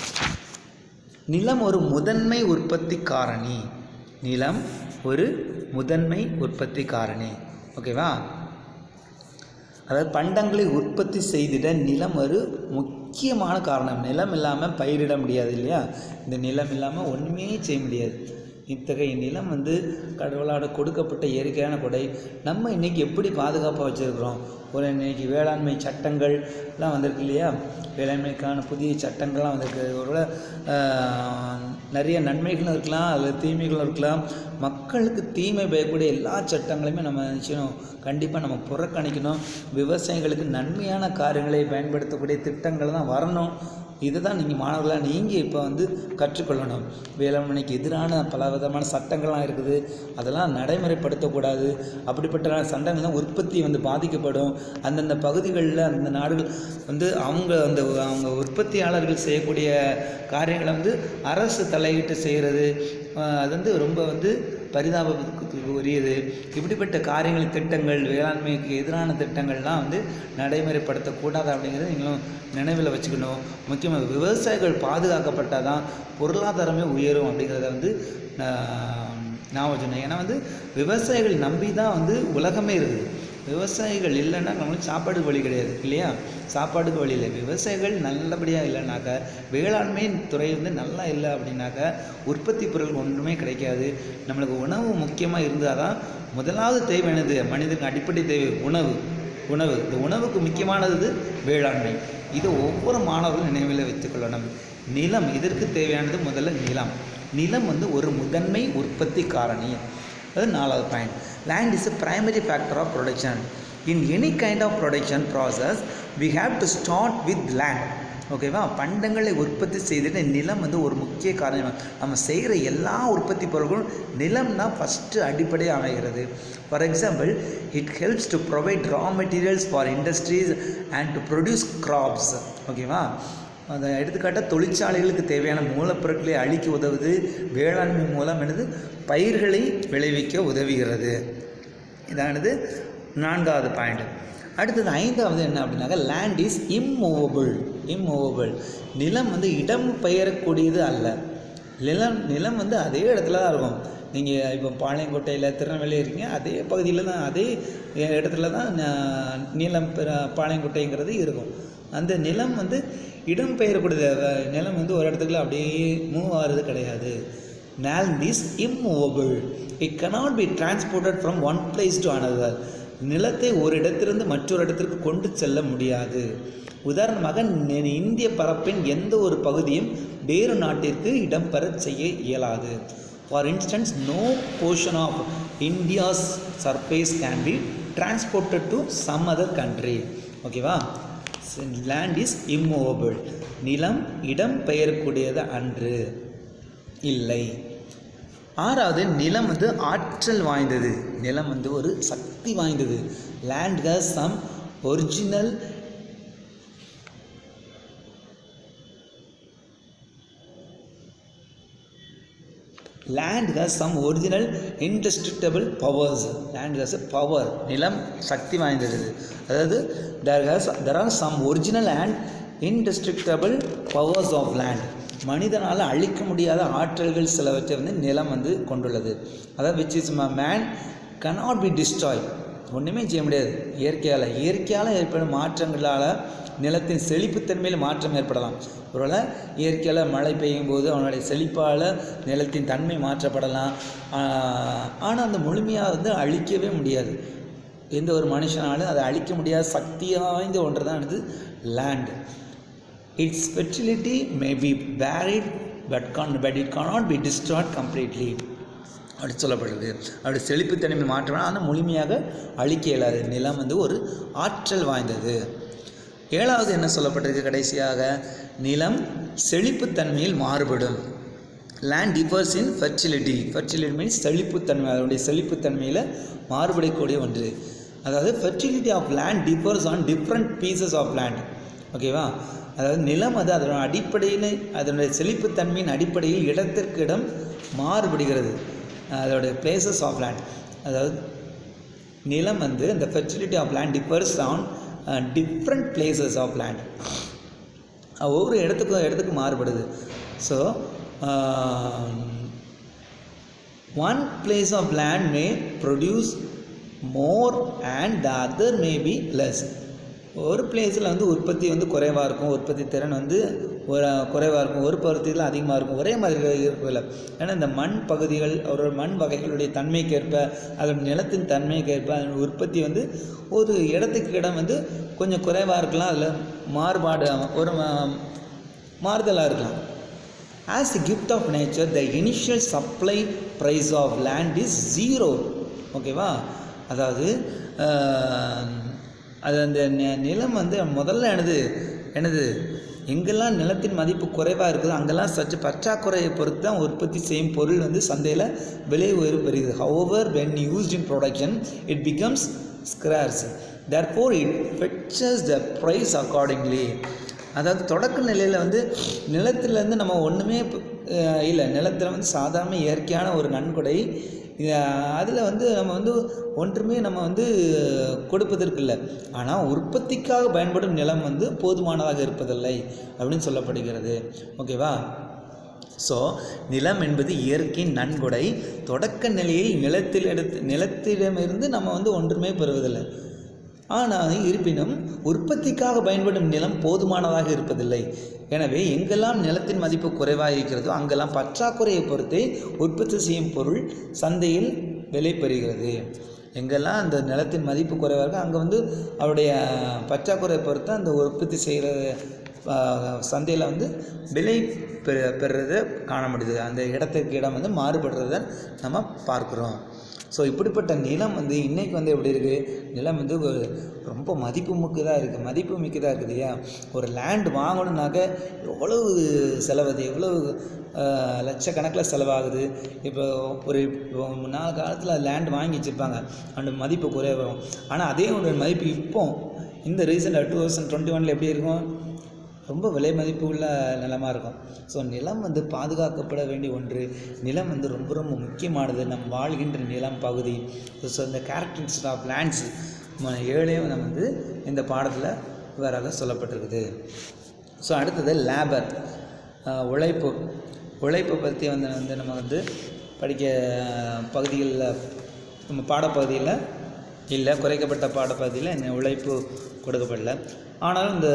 நிலம் ஒரு முதன்மை உற்பத்தி காரணி நிலம் ஒரு முதன்மை உற்பத்தி காரணி ஓகேவா அதாவது பண்டங்களை உற்பத்தி செய்திட நிலம் ஒரு முக்கியமான காரணம் நிலம் இல்லாமல் பயிரிட முடியாது இல்லையா இந்த நிலம் இல்லாமல் ஒன்றுமே செய்ய முடியாது இத்தகைய நிலம் வந்து கடவுளால் கொடுக்கப்பட்ட இயற்கையான கொடை நம்ம இன்றைக்கி எப்படி பாதுகாப்பாக வச்சுருக்குறோம் ஒரு இன்னைக்கு வேளாண்மை சட்டங்கள்லாம் வந்திருக்கு இல்லையா வேளாண்மைக்கான புதிய சட்டங்கள்லாம் வந்திருக்கு ஒருவேளை ஆஹ், நிறைய நன்மைகளும் இருக்கலாம் அதில் தீமைகளும் இருக்கலாம் மக்களுக்கு தீமை பயக்கூடிய எல்லா சட்டங்களையுமே நம்ம நினச்சணும் கண்டிப்பாக நம்ம புறக்கணிக்கணும் விவசாயிகளுக்கு நன்மையான காரியங்களை பயன்படுத்தக்கூடிய திட்டங்கள் தான் வரணும் இதுதான் நீங்கள் மாணவர்களாக நீங்கள் இப்போ வந்து கற்றுக்கொள்ளணும் வேளாண்மைக்கு எதிரான பல விதமான சட்டங்கள்லாம் இருக்குது அதெல்லாம் நடைமுறைப்படுத்தக்கூடாது அப்படிப்பட்ட சட்டங்கள் தான் உற்பத்தி வந்து பாதிக்கப்படும் அந்தந்த பகுதிகளில் அந்த நாடுகள் வந்து அவங்க அந்த அவங்க உற்பத்தியாளர்கள் செய்யக்கூடிய காரியங்களை வந்து அரசு தலையிட்டு செய்கிறது அது வந்து ரொம்ப வந்து பரிதாபத்துக்கு உரியது இப்படிப்பட்ட காரியங்கள் திட்டங்கள் வேளாண்மைக்கு எதிரான திட்டங்கள்லாம் வந்து நடைமுறைப்படுத்தக்கூடாது அப்படிங்கிறத நீங்களும் நினைவில் வச்சுக்கணும் முக்கியமாக விவசாயிகள் பாதுகாக்கப்பட்டால் தான் பொருளாதாரமே உயரும் அப்படிங்கிறத வந்து நான் நான் சொன்னேன் ஏன்னா வந்து விவசாயிகள் நம்பி தான் வந்து உலகமே இருக்குது விவசாயிகள் இல்லைன்னா நம்மளுக்கு சாப்பாடுக்கு வழி கிடையாது இல்லையா சாப்பாடுக்கு வழி இல்லை விவசாயிகள் நல்லபடியாக இல்லைனாக்கா வேளாண்மை துறை வந்து நல்லா இல்லை அப்படின்னாக்கா உற்பத்தி பொருள் ஒன்றுமே கிடைக்காது நம்மளுக்கு உணவு முக்கியமாக இருந்தால் தான் முதலாவது தேவையானது மனிதனுக்கு அடிப்படை தேவை உணவு உணவு இந்த உணவுக்கு முக்கியமானது வேளாண்மை இதை ஒவ்வொரு மாணவர்களும் நினைவில் வைத்துக்கொள்ளணும் நிலம் இதற்கு தேவையானது முதல்ல நிலம் நிலம் வந்து ஒரு முதன்மை உற்பத்தி காரணி அது நாலாவது point land is a primary factor of production in any kind of production process we have to start with land ஓகேவா பண்டங்களை உற்பத்தி செய்துட்டு நிலம் வந்து ஒரு முக்கிய காரணம் நம்ம செய்கிற எல்லா உற்பத்தி பொருட்களும் நிலம் தான் ஃபஸ்ட்டு அடிப்படையாக அமைகிறது for example it helps to provide raw materials for industries and to produce crops ஓகேவா அந்த எடுத்துக்காட்டாக தொழிற்சாலைகளுக்கு தேவையான மூலப்பொருட்களை அழிக்க உதவுது வேளாண்மை மூலம் எனது பயிர்களை விளைவிக்க உதவுகிறது இதானது நான்காவது பாயிண்ட் அடுத்தது ஐந்தாவது என்ன அப்படின்னாக்கா லேண்ட் இஸ் இம்மூவபிள் இம்மூவபிள் நிலம் வந்து இடம் பெயரக்கூடியது அல்ல நிலம் நிலம் வந்து அதே இடத்துல தான் இருக்கும் நீங்கள் இப்போ பாளையங்கோட்டையில் திருநெல்வேலி இருக்கீங்க அதே பகுதியில் தான் அதே இடத்துல தான் ந- நீலம் பெற பாளையங்கோட்டைங்கிறது இருக்கும் அந்த நிலம் வந்து இடம் பெயரக்கூடியது அத- நிலம் வந்து ஒரு இடத்துக்குள்ள அப்படியே மூவ் ஆகிறது கிடையாது land is immovable it cannot be transported from one place to another நிலத்தை ஒரு இடத்திலிருந்து மற்றொரு இடத்திற்கு கொண்டு செல்ல முடியாது உதாரணமாக நி- இந்திய பரப்பின் எந்த ஒரு பகுதியும் வேறு நாட்டிற்கு இடம்பெற செய்ய இயலாது for instance no portion of India's surface can be transported to some other country ஓகேவா லேண்ட் இஸ் இம்மூவபிள் நிலம் இடம் பெயரக்கூடியது அன்று இல்லை ஆறாவது நிலம் வந்து ஆற்றல் வாய்ந்தது நிலம் வந்து ஒரு சக்தி வாய்ந்தது land has some original land has some original indestructible powers land has a power நிலம் சக்தி வாய்ந்தது அதாவது there has there are some original and indestructible powers of land மனிதனால் அழிக்க முடியாத ஆற்றல்கள் சிலவற்றை வந்து நிலம் வந்து கொண்டுள்ளது அதாவது which is man cannot be destroyed ஒன்றுமே செய்ய முடியாது இயற்கையால் இயற்கையால் ஏற்படும் மாற்றங்களால் நிலத்தின் செழிப்புத்தன்மையில் மாற்றம் ஏற்படலாம் ஒருவேளை இயற்கையால் மழை பெய்யும் போது அவனுடைய செழிப்பால் நிலத்தின் தன்மை மாற்றப்படலாம் ஆனால் அந்த முழுமையாக வந்து அழிக்கவே முடியாது எந்த ஒரு மனுஷனாலும் அதை அழிக்க முடியாத சக்தி வாய்ந்த ஒன்று தான் இது land its fertility may be paired but can but it cannot be destroyed completely அப்படி சொல்லப்படுது அப்படி செழிப்புத்தன்மை மாற்றம் ஆனால் முழுமையாக அழிக்க இயலாது நிலம் வந்து ஒரு ஆற்றல் வாய்ந்தது ஏழாவது என்ன சொல்லப்பட்டிருக்கு கடைசியாக நிலம் செழிப்புத்தன்மையில் மாறுபடும் land differs in fertility fertility means செழிப்புத்தன்மை அதனுடைய செழிப்புத்தன்மையில் மாறுபடக்கூடிய ஒன்று அதாவது fertility of land differs on different pieces of land ஓகேவா அதாவது நிலம் அது அதனுடைய அடிப்படையில் அதனுடைய செழிப்புத்தன்மையின் அடிப்படையில் இடத்திற்கு இடம் மாறுபடுகிறது அதோடைய பிளேசஸ் ஆஃப் லேண்ட் அதாவது நிலம் வந்து இந்த fertility of land differs on different places of land ஒவ்வொரு இடத்துக்கும் இடத்துக்கு மாறுபடுது so one place of land may produce more and the other may be less ஒரு பிளேஸில் வந்து உற்பத்தி வந்து குறைவாக இருக்கும் உற்பத்தி திறன் வந்து ஒரு குறைவாக இருக்கும் ஒரு பருத்தியில் அதிகமாக இருக்கும் ஒரே மாதிரி இருக்கல ஏன்னா இந்த மண் பகுதிகள் ஒரு மண் வகைகளுடைய தன்மைக்கேற்ப அதோட நிலத்தின் தன்மைக்கேற்ப அதன் உற்பத்தி வந்து ஒரு இடத்துக்கு இடம் வந்து கொஞ்சம் குறைவாக இருக்கலாம் அதில் மாறுபாடு ஒரு மா- மாறுதலாக இருக்கலாம் as a gift of nature the initial supply price of land is zero ஓகேவா அதாவது ஆஹ், அது அந்த நி- நிலம் வந்து முதல்ல எனது எனது எங்கெல்லாம் நிலத்தின் மதிப்பு குறைவாக இருக்குதோ அங்கெல்லாம் சற்று பற்றாக்குறையை பொறுத்து தான் உற்பத்தி செய்யும் பொருள் வந்து சந்தையில் விலை உயர்வு பெறுகிறது however when used in production it becomes scarce therefore it fetches the price accordingly அதாவது தொடக்க நிலையில் வந்து நிலத்திலேருந்து நம்ம ஒன்றுமே இல்லை நிலத்தில் வந்து சாதாரண இயற்கையான ஒரு நன்கொடை அதில் வந்து நம்ம வந்து ஒன்றுமே நம்ம வந்து கொடுப்பதற்கு இல்லை ஆனால் உற்பத்திக்காக பயன்படும் நிலம் வந்து போதுமானதாக இருப்பதில்லை அப்படின்னு சொல்லப்படுகிறது ஓகேவா ஸோ நிலம் என்பது இயற்கையின் நன்கொடை தொடக்க நிலையில் நிலத்தில் எடுத்து நிலத்திடமிருந்து நம்ம வந்து ஒன்றுமே பெறுவதில்லை ஆனால் இருப்பினும் உற்பத்திக்காக பயன்படும் நிலம் போதுமானதாக இருப்பதில்லை எனவே எங்கெல்லாம் நிலத்தின் மதிப்பு குறைவாக இருக்கிறதோ அங்கெல்லாம் பற்றாக்குறையை பொறுத்தே உற்பத்தி செய்யும் பொருள் சந்தையில் விலை பெறுகிறது எங்கெல்லாம் அந்த நிலத்தின் மதிப்பு குறைவாக இருக்கோ அங்கே வந்து அவருடைய பற்றாக்குறையை பொறுத்து அந்த உற்பத்தி செய்கிற சந்தையில் வந்து விலை பெற பெறுறதை காண முடியுது அந்த இடத்துக்கு இடம் வந்து மாறுபடுறத நம்ம பார்க்குறோம் ஸோ இப்படிப்பட்ட நிலம் வந்து இன்றைக்கி வந்து எப்படி இருக்குது நிலம் வந்து ஒரு ரொம்ப மதிப்பு மிக்கதாக இருக்குது மதிப்பு மிக்கதாக இருக்குது இல்லையா ஒரு லேண்ட் வாங்கணுன்னாக்க எவ்வளவு செலவுது எவ்வளவு ஆஹ், லட்சக்கணக்கில் செலவாகுது இப்போ ஒரு இப்போ முன்னாள் காலத்தில் லேண்ட் வாங்கி வச்சுருப்பாங்க அந்த மதிப்பு குறைவாகும் ஆனால் அதே ஒரு மதிப்பு இப்போ இந்த ரீசெண்டாக டூ தௌசண்ட் டுவெண்ட்டி ஒனில் எப்படி இருக்கும் ரொம்ப விலை மதிப்பு உள்ள நிலமாக இருக்கும் ஸோ நிலம் வந்து பாதுகாக்கப்பட வேண்டிய ஒன்று நிலம் வந்து ரொம்ப ரொம்ப முக்கியமானது நம் வாழ்கின்ற நிலம் பகுதி ஸோ இந்த கேரக்டரிஸ்டிக் ஆஃப் லேண்ட்ஸ் ஏழையும் நம்ம வந்து இந்த பாடத்தில் வேறாக சொல்லப்பட்டிருக்குது ஸோ அடுத்தது லேபர் உழைப்பு உழைப்பை பற்றி வந்து வந்து நம்ம வந்து படிக்க பகுதிகளில் நம்ம பாடப்பகுதியில் இல்லை குறைக்கப்பட்ட பாடப்பகுதியில் இந்த உழைப்பு கொடுக்கப்படல ஆனாலும் இந்த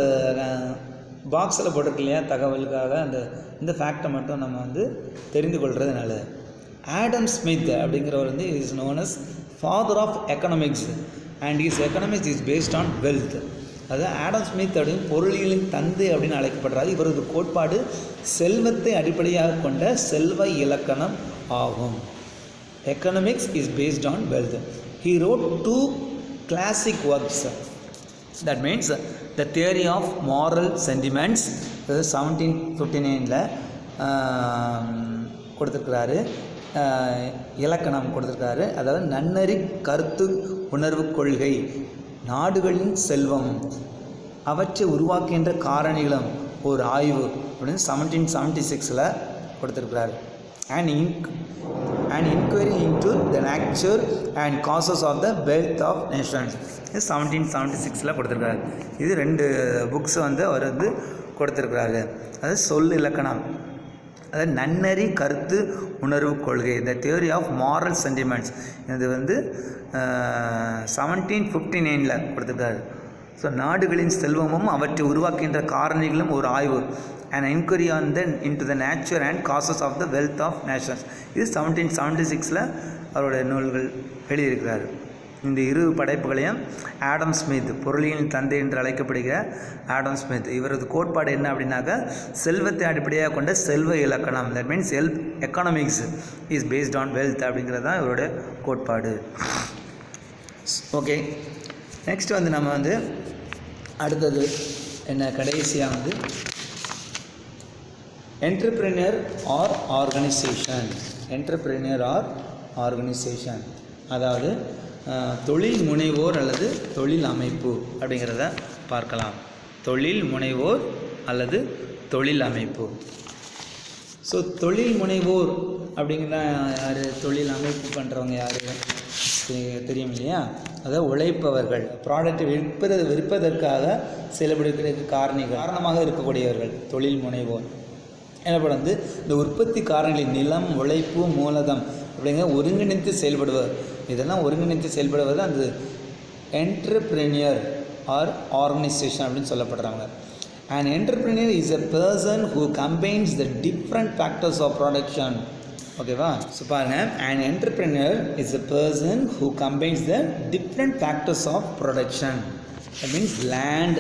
பாக்ஸில் போட்டிருக்கு இல்லையா தகவலுக்காக அந்த இந்த ஃபேக்டை மட்டும் நம்ம வந்து தெரிந்து கொள்வது நல்லது ஆடம் ஸ்மித் அப்படிங்கிறவர் வந்து is known as father of economics and is economics is based on wealth அது ஆடம் ஸ்மித் அப்படின்னு பொருளியலின் தந்தை அப்படின்னு அழைக்கப்படுறாரு இவரது கோட்பாடு செல்வத்தை அடிப்படையாக கொண்ட செல்வ இலக்கணம் ஆகும் economics is based on wealth he wrote two classic works that means the theory of moral sentiments seventeen fifty நைனில் கொடுத்துருக்கிறாரு ஆஹ், இலக்கணம் கொடுத்துருக்காரு அதாவது நன்னறி கருத்து உணர்வு கொள்கை நாடுகளின் செல்வம் அவற்றை உருவாக்குகின்ற காரணிகளும் ஒரு ஆய்வு அப்படின்னு செவன்டீன் செவன்ட்டி சிக்ஸில் கொடுத்துருக்கிறாரு அண்ட் இன்க் and inquiry into the nature and causes of the wealth of nations இது செவன்டீன் செவன்ட்டி சிக்ஸில் கொடுத்துருக்காரு இது ரெண்டு புக்ஸ் வந்து அவர் வந்து கொடுத்துருக்கிறாரு அது சொல் இலக்கணம் அதாவது நன்னறி கருத்து உணர்வு கொள்கை the theory of moral sentiments இது வந்து செவன்டீன் ஃபிஃப்டி நைனில் கொடுத்துருக்காரு ஸோ நாடுகளின் செல்வமும் அவற்றை உருவாக்குகின்ற காரணிகளும் ஒரு ஆய்வு and enquiry on the into the nature and causes of the wealth of nations இது செவன்டீன் செவன்ட்டி சிக்ஸில் அவருடைய நூல்கள் எழுதியிருக்கிறார் இந்த இரு படைப்புகளையும் ஆடம் ஸ்மித் பொருளியல் தந்தை என்று அழைக்கப்படுகிற ஆடம் ஸ்மித் இவரது கோட்பாடு என்ன அப்படின்னாக்கா செல்வத்தை அடிப்படையாக கொண்ட செல்வ இலக்கணம் தட் மீன்ஸ் செல் economics is based on wealth அப்படிங்கிறது தான் இவருடைய கோட்பாடு ஓகே நெக்ஸ்ட் வந்து நம்ம வந்து அடுத்தது என்ன கடைசியாக வந்து entrepreneur or organisation entrepreneur or organisation அதாவது அஹ், தொழில் முனைவோர் அல்லது தொழில் அமைப்பு அப்படிங்கிறத பார்க்கலாம் தொழில் முனைவோர் அல்லது தொழில் அமைப்பு ஸோ தொழில் முனைவோர் அப்படிங்கிற யார் தொழில் அமைப்பு பண்ணுறவங்க யார் தெரியும் இல்லையா அதாவது உழைப்பவர்கள் ப்ராடக்ட்டை விற்பது விற்பதற்காக செயல்படுவதற்கு காரணி காரணமாக இருக்கக்கூடியவர்கள் தொழில் முனைவோர் எனப்படும் வந்து இந்த உற்பத்தி காரணிகளின் நிலம் உழைப்பு மூலதம் அப்படிங்கிற ஒருங்கிணைத்து செயல்படுவர் இதெல்லாம் ஒருங்கிணைத்து செயல்படுவது அந்த என்டர்பிரினியர் ஆர் ஆர்கனைசேஷன் அப்படின்னு சொல்லப்படுறாங்க an entrepreneur is a person who combines the different factors of production ஓகேவா ஸோ பாருங்க an entrepreneur is a person who combines the different factors of production that means land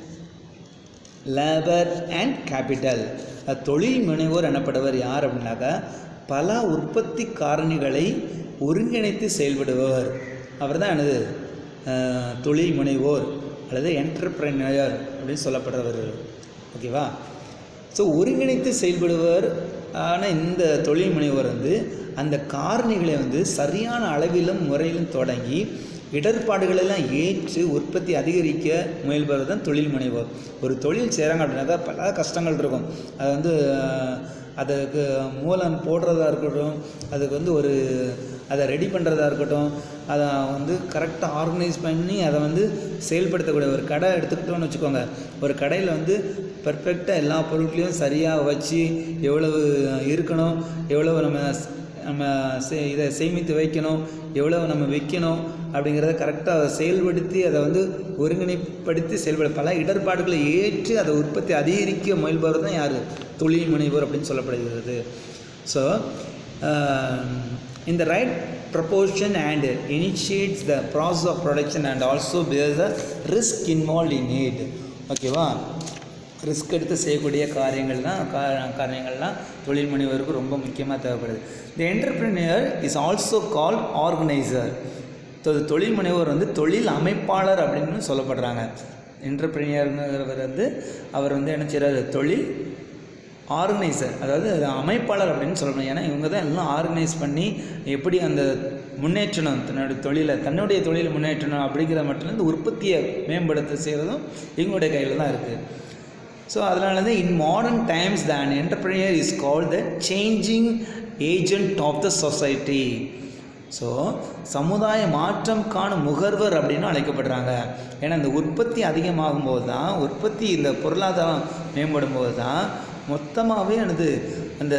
labour and capital தொழில் முனைவோர் எனப்படுவர் யார் அப்படின்னாக்கா பல உற்பத்தி காரணிகளை ஒருங்கிணைத்து செயல்படுபவர் அவர் தான் எனது அஹ், தொழில் முனைவோர் அல்லது என்டர்பிரனர் அப்படின்னு சொல்லப்படுறவர் ஓகேவா ஸோ ஒருங்கிணைத்து செயல்படுவர் ஆன இந்த தொழில் முனைவோர் வந்து அந்த காரணிகளை வந்து சரியான அளவிலும் முறையிலும் தொடங்கி இடர்பாடுகளெல்லாம் ஏற்று உற்பத்தி அதிகரிக்க முயல்பவர் தான் தொழில் முனைவோர் ஒரு தொழில் செய்கிறாங்க அப்படின்னாக்கா பல கஷ்டங்கள் இருக்கும் அது வந்து அஹ், அதுக்கு மூலம் போடுறதா இருக்கட்டும் அதுக்கு வந்து ஒரு அதை ரெடி பண்ணுறதா இருக்கட்டும் அதை வந்து கரெக்டாக ஆர்கனைஸ் பண்ணி அதை வந்து செயல்படுத்தக்கூடிய ஒரு கடை எடுத்துக்கிட்டோம்னு வச்சுக்கோங்க ஒரு கடையில் வந்து பெர்ஃபெக்டாக எல்லா பொருட்களையும் சரியாக வச்சு எவ்வளவு இருக்கணும் எவ்வளவு நம்ம ஸ்- நம்ம சே இதை சேமித்து வைக்கணும் எவ்வளவு நம்ம வைக்கணும் அப்படிங்கிறத கரெக்டாக செயல்படுத்தி அதை வந்து ஒருங்கிணைப்படுத்தி செயல்பட பல இடர்பாடுகளை ஏற்று அதை உற்பத்தி அதிகரிக்க முயல்பவர் தான் யார் தொழில் முனைவோர் அப்படின்னு சொல்லப்படுகிறது ஸோ இந்த right proportion and initiates the process of production and also bears the risk involved in it ஓகேவா ரிஸ்க் எடுத்து செய்யக்கூடிய காரியங்கள் தான் கா காரியங்கள்லாம் தொழில் முனைவருக்கு ரொம்ப முக்கியமாக தேவைப்படுது the entrepreneur is also call organiser தொழில் முனைவோர் வந்து தொழில் அமைப்பாளர் அப்படின்னு சொல்லப்படுறாங்க என்டர்பிரினியருங்கிறவர் வந்து அவர் வந்து என்ன செய்கிறாரு தொழில் ஆர்கனைசர் அதாவது அது அமைப்பாளர் அப்படின்னு சொல்லணும் ஏன்னா இவங்க தான் எல்லாம் ஆர்கனைஸ் பண்ணி எப்படி அந்த முன்னேற்றணும் தன்னுடைய தொழிலை தன்னுடைய தொழிலை முன்னேற்றணும் அப்படிங்கிற மட்டும் இந்த உற்பத்தியை மேம்படுத்த செய்கிறதும் இவங்களுடைய கையில் தான் இருக்குது ஸோ அதனால தான் in modern times the an entrepreneur is called the changing agent of the society so சமுதாய மாற்றம் காணும் முகர்வர் அப்படின்னு அழைக்கப்படுறாங்க ஏன்னா இந்த உற்பத்தி அதிகமாகும் போது தான் உற்பத்தி இந்த பொருளாதாரம் மேம்படும் போது தான் மொத்தமாகவே எனது அந்த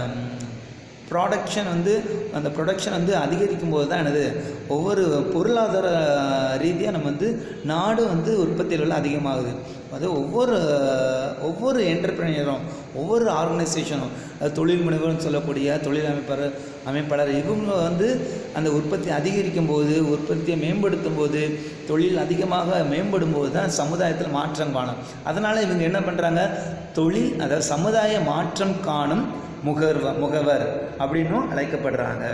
ப்ராடக்ஷன் வந்து அந்த ப்ரொடக்ஷன் வந்து அதிகரிக்கும் போது தான் என்னது ஒவ்வொரு பொருளாதார ரீதியாக நம்ம வந்து நாடு வந்து உற்பத்தியில் அதிகமாகுது அது ஒவ்வொரு ஒவ்வொரு என்டர்பிரினியரும் ஒவ்வொரு ஆர்கனைசேஷனும் அது தொழில் முனைவர்னு சொல்லக்கூடிய தொழில் அமைப்பாளர் அமைப்பாளர் இவங்க வந்து அந்த உற்பத்தி அதிகரிக்கும் போது உற்பத்தியை மேம்படுத்தும் போது தொழில் அதிகமாக மேம்படும் போது தான் சமுதாயத்தில் மாற்றம் காணும் அதனால் இவங்க என்ன பண்ணுறாங்க தொழில் அதாவது சமுதாய மாற்றம் காணும் முகர்வ முகவர் அப்படின்னும் அழைக்கப்படுறாங்க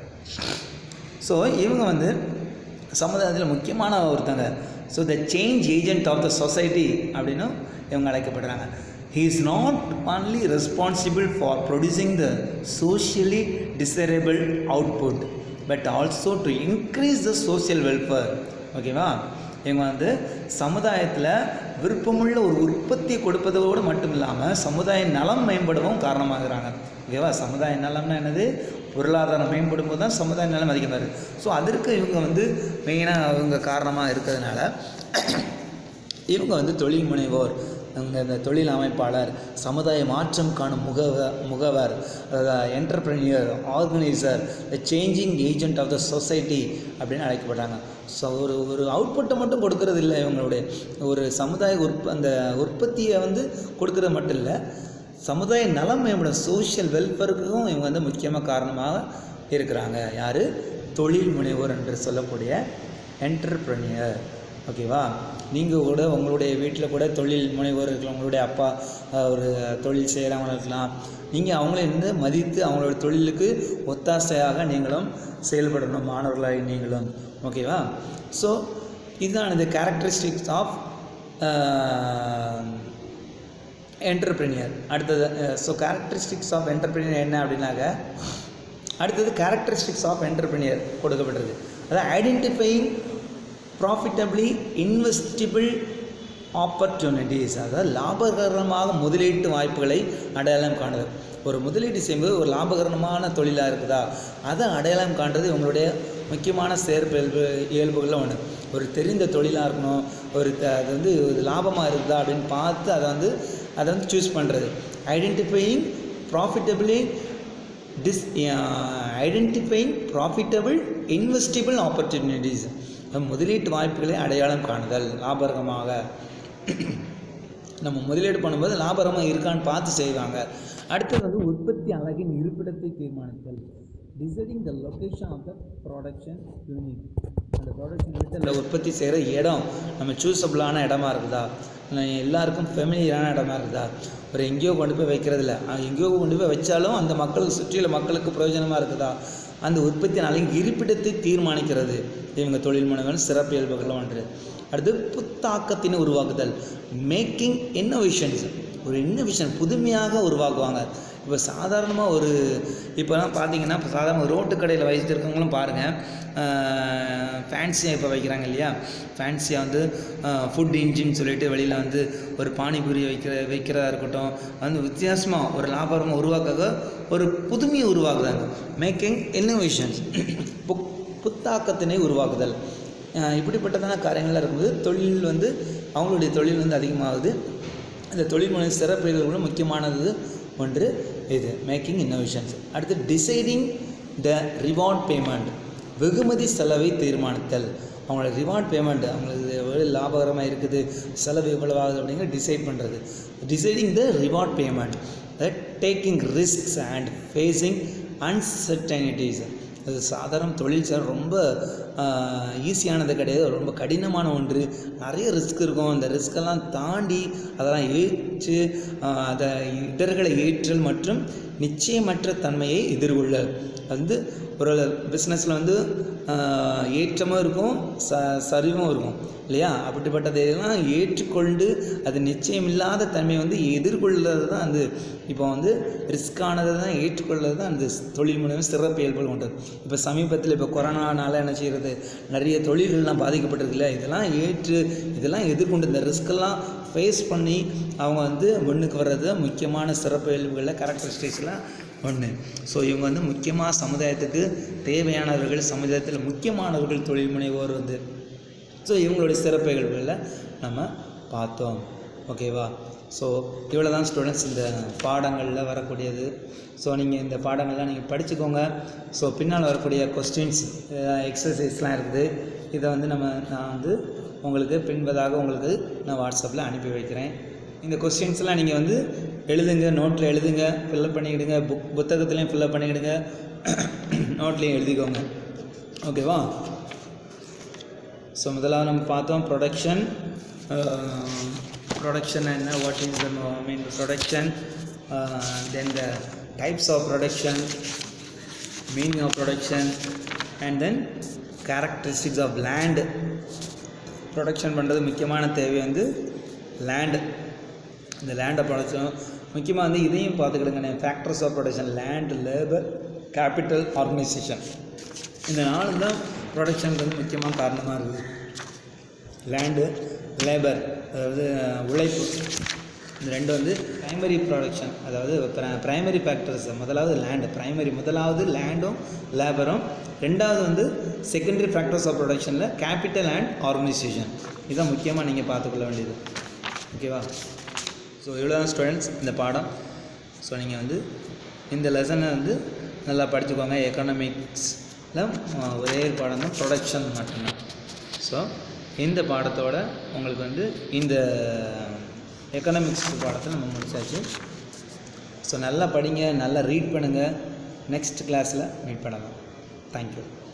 ஸோ இவங்க வந்து சமுதாயத்தில் முக்கியமான ஒருத்தங்க so the change agent of the society அப்படின்னும் இவங்க அழைக்கப்படுறாங்க he is not only responsible for producing the socially desirable output but also to increase the social welfare ஓகேவா இவங்க வந்து சமுதாயத்தில் விருப்பமுள்ள ஒரு உற்பத்தியை கொடுப்பதோடு மட்டும் இல்லாமல் சமுதாய நலம் மேம்படவும் காரணமாகிறாங்க ஓகேவா சமுதாய நலம்னா என்னது பொருளாதாரம் மேம்படும் போது தான் சமுதாய நலம் அதிகமாக இருக்குது ஸோ அதற்கு இவங்க வந்து மெயினாக அவங்க காரணமாக இருக்கிறதுனால இவங்க வந்து தொழில் முனைவோர் இவங்க இந்த தொழில் அமைப்பாளர் சமுதாய மாற்றம் காணும் முகவ முகவர் entrepreneur organiser the changing agent of the society அப்படின்னு அழைக்கப்படுறாங்க ஸோ ஒரு ஒரு அவுட்புட்டை மட்டும் கொடுக்கறது இல்லை இவங்களுடைய ஒரு சமுதாய உற்ப அந்த உற்பத்தியை வந்து கொடுக்கறது மட்டும் இல்லை சமுதாய நலம் மேம்படும் சோஷியல் வெல்ஃபேருக்கும் இவங்க வந்து முக்கியமாக காரணமாக இருக்கிறாங்க யார் தொழில் முனைவோர் என்று சொல்லக்கூடிய என்டர்பிரனியர் ஓகேவா நீங்கள் கூட உங்களுடைய வீட்டில் கூட தொழில் முனைவோர் இருக்கலாம் உங்களுடைய அப்பா அஹ், ஒரு தொழில் செய்கிறவங்க இருக்கலாம் நீங்கள் அவங்கள இருந்து மதித்து அவங்களோட தொழிலுக்கு ஒத்தாசையாக நீங்களும் செயல்படணும் மாணவர்களாக நீங்களும் ஓகேவா ஸோ இதுதான் இந்த கேரக்டரிஸ்டிக்ஸ் ஆஃப் என்டர்பிரினியர் அடுத்தது ஸோ கேரக்டரிஸ்டிக்ஸ் ஆஃப் என்டர்பிரினியர் என்ன அப்படின்னாக்க அடுத்தது கேரக்டரிஸ்டிக்ஸ் ஆஃப் என்டர்பிரினியர் கொடுக்கப்பட்டிருக்கு அதாவது ஐடென்டிஃபைங் ப்ராஃபிட்டபிளி இன்வெஸ்டிபிள் ஆப்பர்ச்சுனிட்டிஸ் அதாவது லாபகரமாக முதலீட்டு வாய்ப்புகளை அடையாளம் காணுது ஒரு முதலீடு செய்யும்போது ஒரு லாபகரமான தொழிலாக இருக்குதா அதை அடையாளம் காண்றது இவங்களுடைய முக்கியமான சேர்ப்பு இயல்பு இயல்புகளில் ஒன்று ஒரு தெரிந்த தொழிலாக இருக்கணும் ஒரு த அது வந்து ஒரு லாபமாக இருக்குதா அப்படின்னு பார்த்து அதை வந்து அதை வந்து சூஸ் பண்ணுறது ஐடென்டிஃபையிங் ப்ராஃபிட்டபிளி டிஸ் ஐடென்டிஃபைங் ப்ராஃபிட்டபிள் இன்வெஸ்டிபிள் ஆப்பர்ச்சுனிட்டிஸ் முதலீட்டு வாய்ப்புகளை அடையாளம் காணுதல் லாபகரமாக நம்ம முதலீடு பண்ணும்போது லாபகரமாக இருக்கான்னு பார்த்து செய்வாங்க அடுத்தது வந்து உற்பத்தி அலகின் இருப்பிடத்தை தீர்மானித்தல் deciding the location of the production unit அந்த ப்ரொடக்ஷன் யூனிட்டில் உற்பத்தி செய்கிற இடம் நம்ம சூஸபிளான இடமா இருக்குதா இல்லை எல்லாருக்கும் ஃபெமிலியரான இடமா இருக்குதா ஒரு எங்கேயோ கொண்டு போய் வைக்கிறதில்ல அஹ் எங்கேயோ கொண்டு போய் வச்சாலும் அந்த மக்களுக்கு சுற்றியுள்ள மக்களுக்கு பிரயோஜனமாக இருக்குதா அந்த உற்பத்தி நாளின் இருப்பிடத்தை தீர்மானிக்கிறது இவங்க தொழில் முனைவர் சிறப்பு இயல்புகள் ஒன்று அடுத்து புத்தாக்கத்தினை உருவாக்குதல் மேக்கிங் இன்னோவேஷன்ஸ் ஒரு இன்னோவேஷன் புதுமையாக உருவாக்குவாங்க இப்போ சாதாரணமாக ஒரு இப்போலாம் பார்த்தீங்கன்னா இப்போ சாதாரண ரோட்டு கடையில் வைத்திருக்கவங்களும் பாருங்கள் ஃபேன்சியாக இப்போ வைக்கிறாங்க இல்லையா ஃபேன்சியாக வந்து ஃபுட் இன்ஜின் சொல்லிட்டு வெளியில் வந்து ஒரு பானிபூரி வைக்கிற வைக்கிறதா இருக்கட்டும் வந்து வித்தியாசமாக ஒரு லாபகரமாக உருவாக்க ஒரு புதுமையை உருவாக்குறாங்க மேக்கிங் இன்னோவேஷன்ஸ் புக் புத்தாக்கத்தினை உருவாக்குதல் அஹ் இப்படிப்பட்டதான காரியங்கள்லாம் இருக்கும்போது தொழில் வந்து அவங்களுடைய தொழில் வந்து அதிகமாகுது அந்த தொழில் முனை சிறப்பியல்களும் முக்கியமானது ஒன்று இது மேக்கிங் இன்னோவேஷன்ஸ் அடுத்து டிசைடிங் த ரிவார்ட் பேமெண்ட் வெகுமதி செலவை தீர்மானித்தல் அவங்களோட ரிவார்ட் பேமெண்ட் அவங்களுக்கு எவ்வளோ லாபகரமாக இருக்குது செலவு எவ்வளவு ஆகுது அப்படிங்கிற டிசைட் பண்ணுறது deciding the reward payment taking risks and facing uncertainties அது சாதாரண தொழில் சார் ரொம்ப ஈஸியானது கிடையாது ரொம்ப கடினமான ஒன்று நிறைய ரிஸ்க் இருக்கும் அந்த ரிஸ்கெல்லாம் தாண்டி அதெல்லாம் ஏற்று ஆஹ், அதை இடர்களை ஏற்றல் மற்றும் நிச்சயமற்ற தன்மையை எதிர்கொள்ளல் அது வந்து ஒரு பிஸ்னஸில் வந்து ஆஹ், ஏற்றமும் இருக்கும் ச சரிவும் இருக்கும் இல்லையா அப்படிப்பட்டதையெல்லாம் ஏற்றுக்கொண்டு அது நிச்சயமில்லாத தன்மையை வந்து எதிர்கொள்வது தான் வந்து இப்போ வந்து ரிஸ்க்கானதை தான் ஏற்றுக்கொள்வது தான் அந்த தொழில் மூலியம் சிறப்பு இயல்புகள் கொண்டது இப்போ சமீபத்தில் இப்போ கொரோனானால என்ன செய்கிறது நிறைய தொழில்கள்லாம் பாதிக்கப்பட்டிருக்குல்ல இதெல்லாம் ஏற்று இதெல்லாம் எதிர்கொண்டு இந்த ரிஸ்க்கெல்லாம் ஃபேஸ் பண்ணி அவங்க வந்து முன்னுக்கு வர்றது தான் முக்கியமான சிறப்பு இயல்புகளில் கேரக்டரிஸ்டிக்ஸ்லாம் ஒன்று ஸோ இவங்க வந்து முக்கியமாக சமுதாயத்துக்கு தேவையானவர்கள் சமுதாயத்தில் முக்கியமானவர்கள் தொழில் முனைவோர் வந்து ஸோ இவங்களுடைய சிறப்பு நிகழ்வுகளில் நம்ம பார்த்தோம் ஓகேவா ஸோ இவ்வளோ தான் ஸ்டூடெண்ட்ஸ் இந்த பாடங்களில் வரக்கூடியது ஸோ நீங்கள் இந்த பாடங்கள்லாம் நீங்கள் படிச்சுக்கோங்க ஸோ பின்னால் வரக்கூடிய கொஸ்டின்ஸ் எக்ஸசைஸ்லாம் இருக்குது இதை வந்து நம்ம நான் வந்து உங்களுக்கு பின்பதாக உங்களுக்கு நான் வாட்ஸ்அப்பில் அனுப்பி வைக்கிறேன் இந்த கொஸ்டின்ஸ்லாம் நீங்கள் வந்து எழுதுங்க நோட்டில் எழுதுங்க ஃபில்லப் பண்ணிக்கிடுங்க புக் புத்தகத்துலேயும் ஃபில்லப் பண்ணிக்கிடுங்க நோட்லேயும் எழுதிக்கோங்க ஓகேவா ஸோ முதலாவது நம்ம பார்த்தோம் ப்ரொடக்ஷன் ப்ரொடக்ஷன் என்ன what is the mean production then the types of production meaning of production and then characteristics of land production பண்ணுறது முக்கியமான தேவை வந்து லேண்டு இந்த லேண்டை ப்ரொடக்ஷன் முக்கியமாக வந்து இதையும் பார்த்துக்கிடுங்க factors of production land labour capital organisation இந்த நாலு தான் ப்ரொடக்ஷனுக்கு வந்து முக்கியமான காரணமாக இருக்குது லேண்டு லேபர் அதாவது அஹ், உழைப்பு இந்த ரெண்டு வந்து பிரைமரி ப்ரொடக்ஷன் அதாவது பிரைமரி ஃபேக்டர்ஸ் முதலாவது லேண்டு பிரைமரி முதலாவது லேண்டும் லேபரும் ரெண்டாவது வந்து செகண்டரி ஃபேக்டர்ஸ் ஆஃப் ப்ரொடக்ஷனில் கேபிட்டல் அண்ட் ஆர்கனைசேஷன் இதுதான் முக்கியமாக நீங்கள் பார்த்துக்கொள்ள வேண்டியது ஓகேவா ஸோ இவ்வளோ தான் ஸ்டூடெண்ட்ஸ் இந்த பாடம் ஸோ நீங்கள் வந்து இந்த லெசனை வந்து நல்லா படிச்சுக்கோங்க எக்கனாமிக்ஸில் ஒரே பாடம் தான் ப்ரொடக்ஷன் மட்டும்தான் ஸோ இந்த பாடத்தோட உங்களுக்கு வந்து இந்த எக்கனாமிக்ஸ் பாடத்தை நம்ம முடிச்சாச்சு ஸோ நல்லா படிங்க நல்லா ரீட் பண்ணுங்கள் நெக்ஸ்ட் கிளாஸில் மீட் பண்ணலாம் தேங்க்யூ